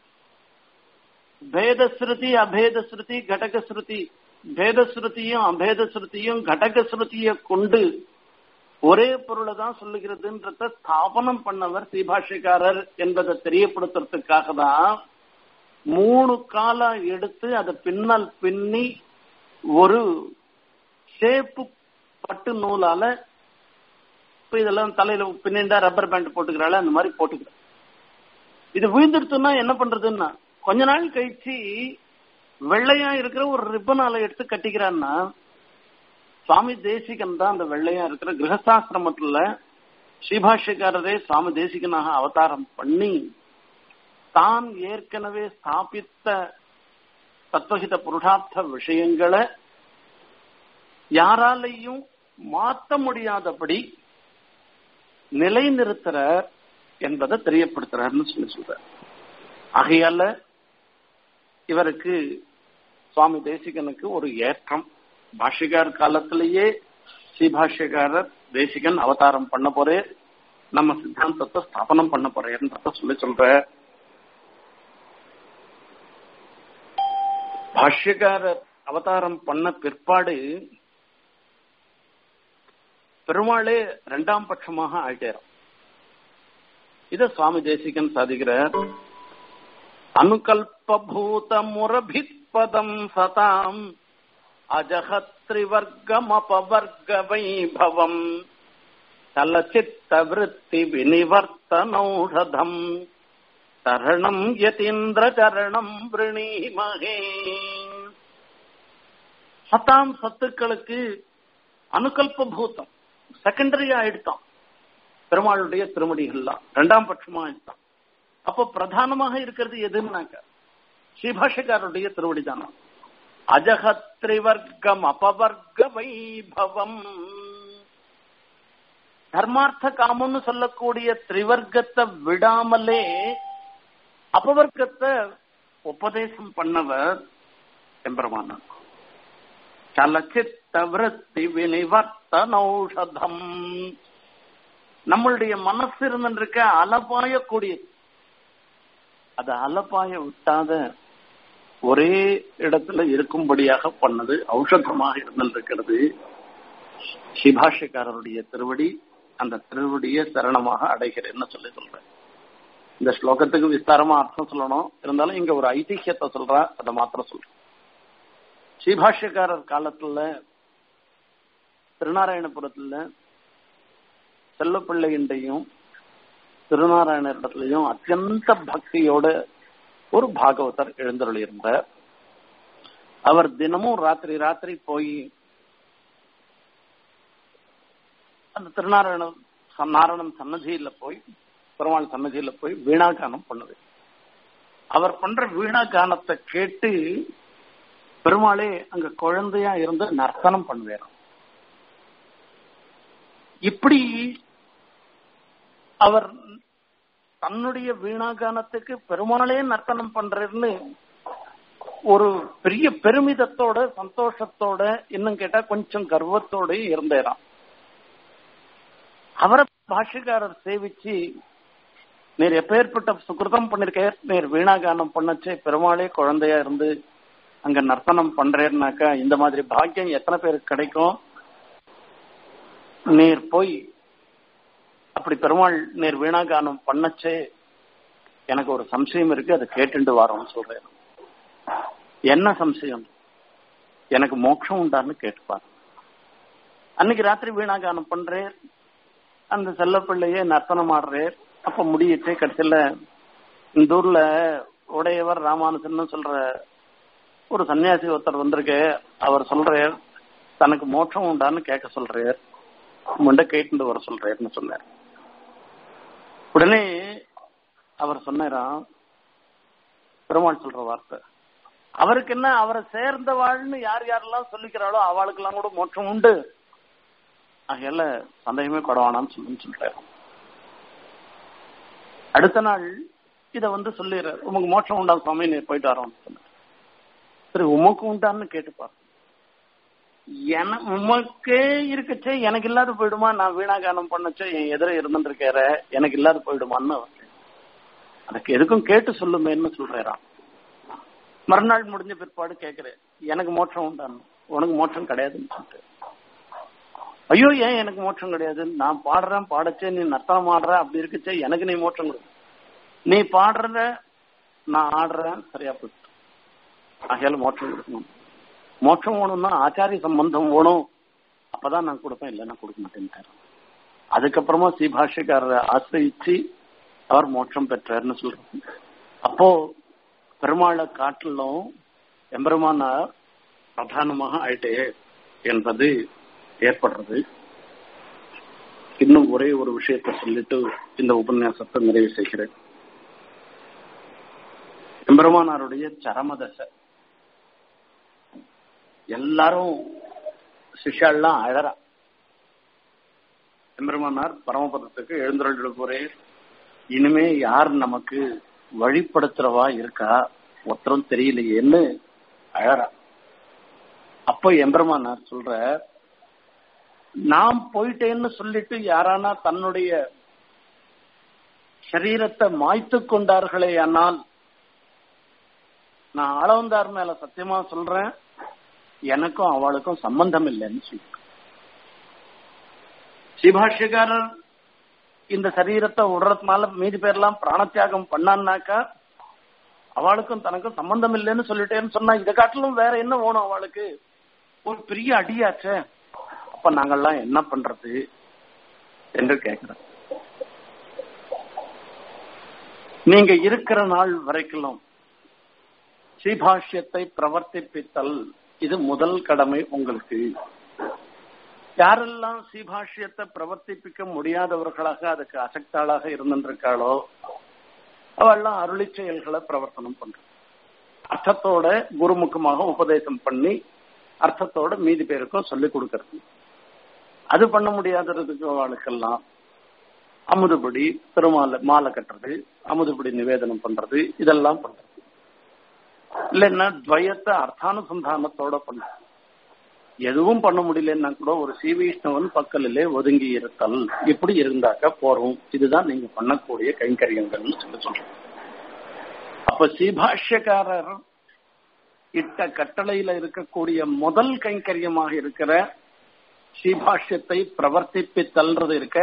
பேதஸ்ருதி அபேதஸ்ருதி கடகஸ்ருதி பேதஸ்ருதியும் அபேதஸ்ருதியும் கடகஸ்ருதிய கொண்டு ஒரே பொருளை தான் சொல்லுகிறதுன்றத ஸ்தாபனம் பண்ணவர் ஸ்ரீபாஷ்யக்காரர் என்பதை தெரியப்படுத்துறதுக்காக தான் மூணு காலம் எடுத்து அதை பின்னல் பின்னி ஒரு சேப்பு பட்டு நூலால இப்ப இதெல்லாம் தலையில பின்னிண்டா ரப்பர் பேண்ட் போட்டுக்கிறாள் அந்த மாதிரி போட்டுக்கிறேன் இது விழுந்துடுத்துன்னா என்ன பண்றதுன்னா கொஞ்ச நாள் கழிச்சு வெள்ளையா இருக்கிற ஒரு ரிப்பனால எடுத்து கட்டிக்கிறான்னா சுவாமி தேசிகன் தான் அந்த வெள்ளையா இருக்கிற கிரகஸ்தாசிரமத்துல ஸ்ரீபாஷ்யக்காரரே சுவாமி தேசிகனாக அவதாரம் பண்ணி தான் ஏற்கனவே ஸ்தாபித்த தத்துவகித புருஷார்த்த விஷயங்களை யாராலையும் மாற்ற முடியாதபடி நிலைநிறுத்துற என்பதை தெரியப்படுத்துறாருன்னு சொல்லி சொல்ற ஆகையால இவருக்கு சுவாமி தேசிகனுக்கு ஒரு ஏற்றம் பாஷ்யக்கார் காலத்திலேயே ஸ்ரீபாஷ்யக்காரர் தேசிகன் அவதாரம் பண்ண போறே நம்ம சித்தாந்தத்தை ஸ்தாபனம் பண்ண போறேன்றத சொல்லி சொல்ற பாஷ்யக்காரர் அவதாரம் பண்ண பிற்பாடு பெருமாளே இரண்டாம் பட்சமாக ஆயிட்டாராம் இத சுவாமி தேசிகன் சாதிக்கிறார் அனுகல்பூத முரபித்பதம் சதாம் அஜகத்ரிவர்கமபவர்க வைபவம் சலச்சித்த விருத்தி வினிவர்த்தனௌஷதம் தரணம் யதீந்திர சரணம் விரணீமகே சதாம் சத்துக்களுக்கு அனுகல்ப பூதம் செகண்டரியா ஆயிடுத்தான் பெருமாளுடைய திருமடிகள்லாம் இரண்டாம் பட்சமா ஆயிடுத்தான் அப்போ பிரதானமாக இருக்கிறது எதுன்னாக்க ஸ்ரீபாஷக்காரருடைய திருவடி தானா அஜகத்ரிவர்க்கம் அபவர்க்க வைபவம் தர்மார்த்த காமம்னு சொல்லக்கூடிய திரிவர்க்கத்தை விடாமலே அபவர்க்கத்தை உபதேசம் பண்ணவர் எம்பெருமானார் சலச்சித்த விருத்தி வினிவர்த்தனௌஷதம் நம்மளுடைய மனசு இருந்திருக்க அலபாயக்கூடியது அது அலப்பாய விட்டாத ஒரே இடத்துல இருக்கும்படியாக பண்ணது ஔஷதமாக இருந்திருக்கிறது சிபாஷக்காரருடைய திருவடி அந்த திருவடியை சரணமாக அடைகிறேன்னு சொல்லி சொல்றேன் இந்த ஸ்லோகத்துக்கு விஸ்தாரமா அர்த்தம் சொல்லணும் இருந்தாலும் இங்க ஒரு ஐதிஹியத்தை சொல்றா அதை மாத்திரம் சொல்றேன் ஸ்ரீபாஷ்யக்காரர் காலத்துல திருநாராயணபுரத்துல செல்லப்பிள்ளையின்டையும் திருநாராயணரிடத்திலையும் அத்தியந்த பக்தியோட ஒரு பாகவதர் எழுந்தருள் இருந்தார் அவர் தினமும் ராத்திரி ராத்திரி போய் அந்த திருநாராயண நாராயணன் சன்னதியில போய் பெருமாள் சன்னதியில போய் வீணாகானம் பண்ணுது அவர் பண்ற வீணாகானத்தை கேட்டு பெருமாளே அங்க குழந்தையா இருந்து நர்த்தனம் பண்ணுவேறாம் இப்படி அவர் தன்னுடைய வீணாகானத்துக்கு பெருமாளே நர்த்தனம் பண்றேன்னு ஒரு பெரிய பெருமிதத்தோட சந்தோஷத்தோட இன்னும் கேட்டா கொஞ்சம் கர்வத்தோட இருந்தேராம் அவரை பாஷக்காரர் சேவிச்சு நீர் எப்பேற்பட்ட சுகிருதம் பண்ணிருக்க நீர் வீணாகானம் பண்ணச்சே பெருமாளே குழந்தையா இருந்து அங்க நர்த்தனம் பண்றேன்னாக்கா இந்த மாதிரி பாக்கியம் எத்தனை பேருக்கு கிடைக்கும் நீர் போய் அப்படி பெருமாள் நீர் வீணாகானம் பண்ணச்சே எனக்கு ஒரு சம்சயம் இருக்கு அதை கேட்டுண்டு வரோம்னு சொல்றேன் என்ன சம்சயம் எனக்கு மோட்சம் உண்டான்னு கேட்டுப்பார் அன்னைக்கு ராத்திரி வீணாகானம் பண்றேன் அந்த செல்லப்பிள்ளையே நர்த்தனம் ஆடுறேன் அப்ப முடியிட்டு கடைசியில இந்த ஊர்ல உடையவர் ராமானுஜன் சொல்ற ஒரு சன்னியாசி ஒருத்தர் வந்திருக்கு அவர் சொல்றார் தனக்கு மோட்சம் உண்டான்னு கேட்க சொல்றார் முண்ட கேட்டு வர சொல்றாருன்னு சொன்னார் உடனே அவர் சொன்னாராம் பெருமாள் சொல்ற வார்த்தை அவருக்கு என்ன அவரை சேர்ந்தவாள்னு யார் யாரெல்லாம் சொல்லிக்கிறாளோ அவளுக்கெல்லாம் கூட மோட்சம் உண்டு ஆகையால சந்தேகமே கொடவானான்னு சொல்லுன்னு சொல்றாரு அடுத்த நாள் இத வந்து சொல்லிடுறாரு உமக்கு மோட்சம் உண்டா சுவாமி நீ போயிட்டு வரோம்னு சொன்னார் சரி உமக்கு உண்டான்னு கேட்டுப்பார் என உமக்கே இருக்கச்சே எனக்கு இல்லாத போயிடுமா நான் வீணாகானம் பண்ணச்சே என் எதிர இருந்துருக்கார எனக்கு இல்லாத போயிடுமான்னு அதுக்கு எதுக்கும் கேட்டு சொல்லுமேன்னு சொல்றாராம் மறுநாள் முடிஞ்ச பிற்பாடு கேட்கிறேன் எனக்கு மோட்சம் உண்டான்னு உனக்கு மோட்சம் கிடையாதுன்னு சொல்லிட்டு ஐயோ ஏன் எனக்கு மோட்சம் கிடையாது நான் பாடுறேன் பாடச்சே நீ நர்த்தனம் ஆடுற அப்படி இருக்குச்சே எனக்கு நீ மோட்சம் கொடு நீ பாடுற நான் ஆடுறேன் சரியா போயிட்டு ஆகையால மோட்சம் கொடுக்கணும் மோட்சம் வேணும்னா ஆச்சாரிய சம்பந்தம் வேணும் அப்பதான் நான் கொடுப்பேன் இல்லைன்னா கொடுக்க மாட்டேன்ட்டாரு அதுக்கப்புறமா ஸ்ரீபாஷ்யக்காரரை ஆசிரியிச்சு அவர் மோட்சம் பெற்றார்னு சொல்றாரு அப்போ பெருமாளை காட்டிலும் எம்பெருமானார் பிரதானமாக ஆயிட்டே என்பது ஏற்படுறது இன்னும் ஒரே ஒரு விஷயத்தை சொல்லிட்டு இந்த உபன்யாசத்தை நிறைவு செய்கிறேன் எம்பெருமானாருடைய சரமதசை எல்லாரும் சிஷ்யாலாம் அழறா எம்பெருமானார் பரமபதத்துக்கு எழுந்தருள் போறே இனிமே யார் நமக்கு வழிப்படுத்துறவா இருக்கா ஒருத்தரும் தெரியலையேன்னு அழறா அப்போ எம்பெருமானார் சொல்ற நாம் போயிட்டேன்னு சொல்லிட்டு யாரானா தன்னுடைய சரீரத்தை மாய்த்து கொண்டார்களே ஆனால் நான் ஆளவந்தார் மேல சத்தியமா சொல்றேன் எனக்கும் அவளுக்கும் சம்பந்தம் இல்லைன்னு சொல்லி சிபாஷ்யக்காரர் இந்த சரீரத்தை விடுறதுனால மீதி பேர்லாம் பிராணத்தியாகம் பண்ணான்னாக்கா அவளுக்கும் தனக்கும் சம்பந்தம் இல்லைன்னு சொல்லிட்டேன்னு சொன்னா இதை காட்டிலும் வேற என்ன வேணும் அவளுக்கு ஒரு பெரிய அடியாச்சே அப்ப நாங்கெல்லாம் என்ன பண்றது என்று கேட்கிறேன் நீங்க இருக்கிற நாள் வரைக்கும் ஸ்ரீபாஷ்யத்தை பிரவர்த்திப்பித்தல் இது முதல் கடமை உங்களுக்கு யாரெல்லாம் ஸ்ரீபாஷ்யத்தை பிரவர்த்திப்பிக்க முடியாதவர்களாக அதுக்கு அசக்தாளாக இருந்திருக்காளோ அவெல்லாம் அருளி செயல்களை பிரவர்த்தனம் பண்ற அர்த்தத்தோட குருமுகமாக உபதேசம் பண்ணி அர்த்தத்தோட மீதி பேருக்கும் சொல்லிக் கொடுக்கறது அது பண்ண முடியாததுக்கு அவளுக்கெல்லாம் அமுதுபடி பெருமாளை மாலை கட்டுறது அமுதுபடி நிவேதனம் பண்றது இதெல்லாம் பண்றது இல்லைன்னா துவயத்தை அர்த்தானுசந்தானத்தோட பண்றது எதுவும் பண்ண முடியலன்னா கூட ஒரு ஸ்ரீவைஷ்ணவன் பக்கலிலே ஒதுங்கி இருத்தல் இப்படி இருந்தாக்க போறோம் இதுதான் நீங்க பண்ணக்கூடிய கைங்கரியங்கள்னு சொல்லி சொல்றோம் அப்ப ஸ்ரீபாஷ்யக்காரர் இட்ட கட்டளையில இருக்கக்கூடிய முதல் கைங்கரியமாக இருக்கிற ஸ்ரீபாஷ்யத்தை பிரவர்த்திப்பித்தல்றது இருக்க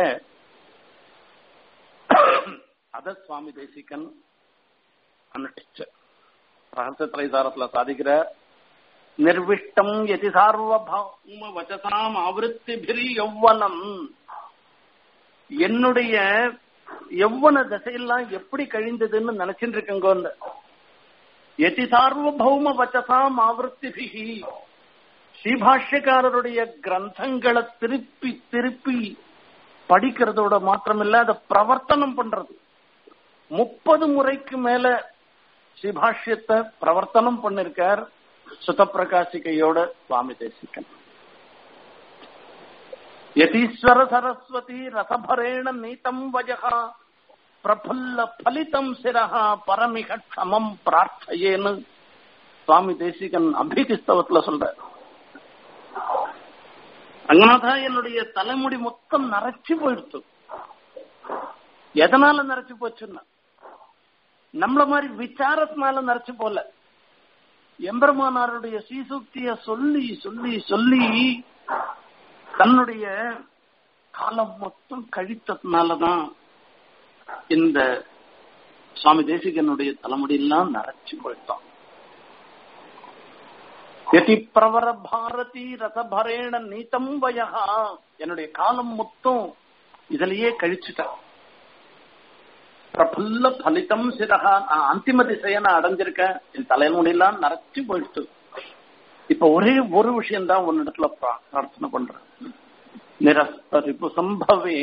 அத சுவாமி தேசிகன் அனுஷ்டிச்ச ரகசிய திரைசாரத்துல சாதிக்கிற நிர்விஷ்டம் எதி சார்வபௌம வச்சசாம் ஆவருத்திபிரி யௌவனம் என்னுடைய எவ்வன தசையெல்லாம் எப்படி கழிந்ததுன்னு நினைச்சிட்டு இருக்கங்கோன்னு எதி சார்வபௌம வச்சசாம் ஆவருத்திபிகி ஸ்ரீபாஷ்யக்காரருடைய கிரந்தங்களை திருப்பி திருப்பி படிக்கிறதோட மாத்திரமில்ல அதை பிரவர்த்தனம் பண்றது முப்பது முறைக்கு மேல ஸ்ரீபாஷ்யத்தை பிரவர்த்தனம் பண்ணிருக்கார் சுதப்பிரகாசிகையோட சுவாமி தேசிகன் யதீஸ்வர சரஸ்வதி ரசபரேண நீதம் வஜகா பிரபுல்ல பலிதம் சிரஹா பரமிக க்ஷமம் பிரார்த்தையேன்னு சுவாமி தேசிகன் அபிகிஸ்தவத்துல சொல்ற அங்கனாதான் என்னுடைய தலைமுடி மொத்தம் நரைச்சு போயிடுத்து எதனால நரைச்சு போச்சுன்னா நம்மள மாதிரி விசாரத்தினால நரைச்சு போல எம்பெருமானாருடைய சீசுக்திய சொல்லி சொல்லி சொல்லி தன்னுடைய காலம் மொத்தம் கழித்ததுனாலதான் இந்த சுவாமி தேசிகனுடைய தலைமுடியெல்லாம் நரைச்சு போயிட்டான் யதி பிரவர பாரதி ரசபரேண நீதம் வயகா என்னுடைய காலம் மொத்தம் இதுலயே கழிச்சுட்டேன் பிரபுல்ல பலிதம் சிரகா நான் அந்திம திசையை நான் அடைஞ்சிருக்கேன் என் தலைமுடியெல்லாம் நரைச்சு போயிடுச்சு இப்ப ஒரே ஒரு விஷயம் தான் உன்னிடத்துல பிரார்த்தனை பண்றேன் நிரஸ்தரிப்பு சம்பவே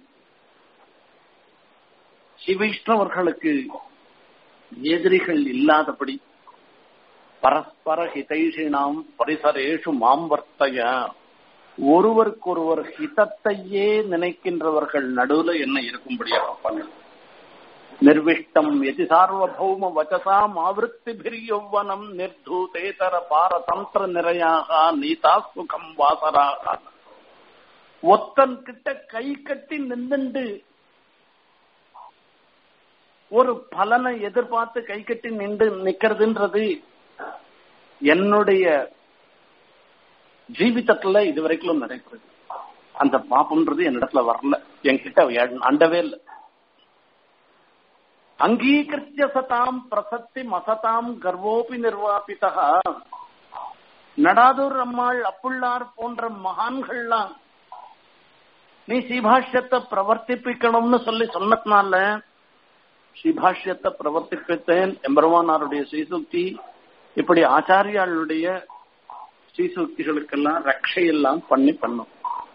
சிவைஷ்ணவர்களுக்கு எதிரிகள் இல்லாதபடி பரஸ்பர ஹிதைஷினாம் பரிசரேஷு மாம் வர்த்தய ஒருவருக்கொருவர் ஹிதத்தையே நினைக்கின்றவர்கள் நடுவுல என்ன இருக்கும்படியாக பண்ணு நிர்விஷ்டம் எதி சார்வபௌம வச்சசாம் ஆவருத்திபிர் யௌவனம் நிர்தூதேதர பாரதந்திர நிறையாக நீதா சுகம் வாசராக ஒத்தன் கிட்ட கை கட்டி நின்றுண்டு ஒரு பலனை எதிர்பார்த்து கை கட்டி நின்று நிக்கிறதுன்றது என்னுடைய ஜீவிதத்துல இது வரைக்கும் நடைபெறுது அந்த பாப்பம்ன்றது என்னிடத்துல வரல என்கிட்ட அண்டவே இல்லை அங்கீகிருத்திய சதாம் பிரசத்தி மசதாம் கர்வோபி நிர்வாபிதா நடாதூர் அம்மாள் அப்புள்ளார் போன்ற மகான்கள்லாம் நீ சீபாஷ்யத்தை பிரவர்த்திப்பிக்கணும்னு சொல்லி சொன்னதுனால ஸ்ரீபாஷ்யத்தை பிரவர்த்திப்பித்தேன் எம்பெருமானாருடைய ஸ்ரீசுக்தி இப்படி ஆச்சாரியாளுடைய ஸ்ரீசுக்திகளுக்கெல்லாம் ரட்சையெல்லாம் பண்ணி பண்ணும்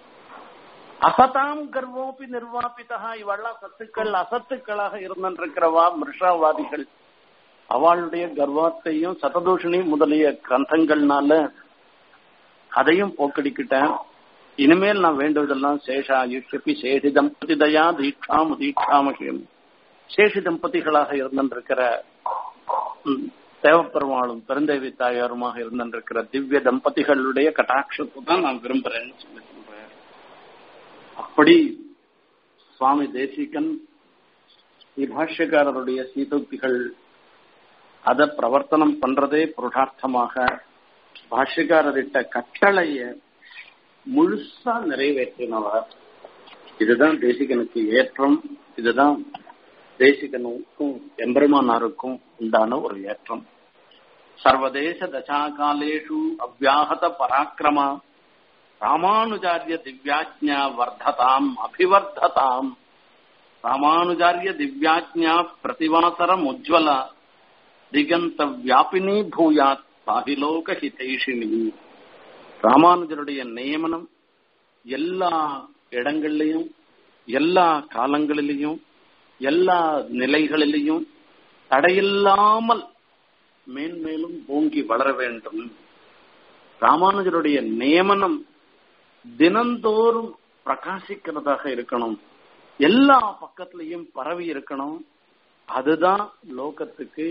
அசதாம் கர்வோபி நிர்வாபிதா இவெல்லாம் சத்துக்கள் அசத்துக்களாக இருந்திருக்கிறவா மிருஷாவாதிகள் அவளுடைய கர்வத்தையும் சததூஷணி முதலிய கந்தங்கள்னால அதையும் போக்கடிக்கிட்டேன் இனிமேல் நான் வேண்டுவதெல்லாம் சேஷா யுஷபி சேஷி தம்பதி தயா தீட்சாம் தீட்சாமகியம் சேஷி தம்பதிகளாக இருந்திருக்கிற தேவப்பெருமாளும் பெருந்தேவி தாயாருமாக இருந்திருக்கிற திவ்ய தம்பதிகளுடைய கட்டாட்சத்தை தான் நான் விரும்புறேன்னு சொல்லி சொல்றேன் அப்படி சுவாமி தேசிகன் பாஷ்யக்காரருடைய சீதோக்திகள் அதை பிரவர்த்தனம் பண்றதே புருஷார்த்தமாக பாஷ்யக்காரரிட்ட கட்டளைய முழுசா நிறைவேற்றினவர் இதுதான் தேசிகனுக்கு ஏற்றம் இதுதான் தேசிகனுக்கும் எம்பெருமானாருக்கும் உண்டான ஒரு ஏற்றம் சர்வதேச தசாகாலேஷு அவ்யாகத பராக்கிரமா ராமானுஜாரிய திவ்யாஜ்ஞா வர்த்ததாம் அபிவர்த்ததாம் ராமானுஜாரிய திவ்யாஜ்ஞா பிரதிவாசரம் உஜ்வல திகந்த வியாபினி பூயாத் சாகிலோக ஹிதைஷினி ராமானுஜருடைய நியமனம் எல்லா இடங்கள்லையும் எல்லா காலங்களிலையும் எல்லா நிலைகளிலையும் தடையில்லாமல் மேன்மேலும் ஓங்கி வளர வேண்டும் ராமானுஜருடைய நியமனம் தினந்தோறும் பிரகாசிக்கிறதாக இருக்கணும் எல்லா பக்கத்திலையும் பரவி இருக்கணும் அதுதான் லோகத்துக்கு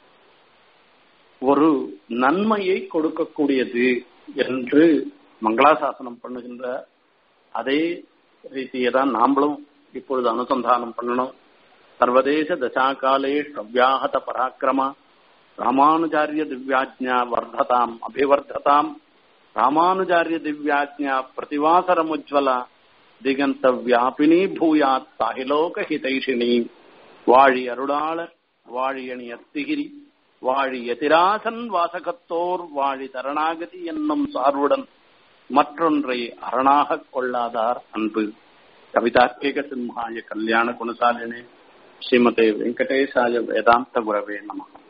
ஒரு நன்மையை கொடுக்கக்கூடியது என்று மங்களாசாசனம் பண்ணுகின்ற அதே ரீதியை தான் நாமளும் இப்பொழுது அனுசந்தானம் பண்ணணும் சர்வதேச தசாகாலே அவ்யாகத பராக்கிரமா ராமானுஜாரிய திவ்யாஜ்ஞா வர்த்ததாம் அபிவர்த்ததாம் ராமானுஜாரிய திவ்யாஜ்ஞா பிரதிவாசரமுஜ்வல திகந்த வியாபினி பூயாத் சாகிலோக ஹிதைஷினி வாழி அருளாளர் வாழியணி அத்திகிரி வாழி எதிராசன் வாசகத்தோர் வாழி தரணாகதி என்னும் சார்வுடன் மற்றொன்றை அரணாக கொள்ளாதார் அன்பு கவிதார்க்கிக சிம்ஹாய கல்யாண குணசாலினே ஸ்ரீமதே வெங்கடேசாய வேதாந்த குரவே நமகம்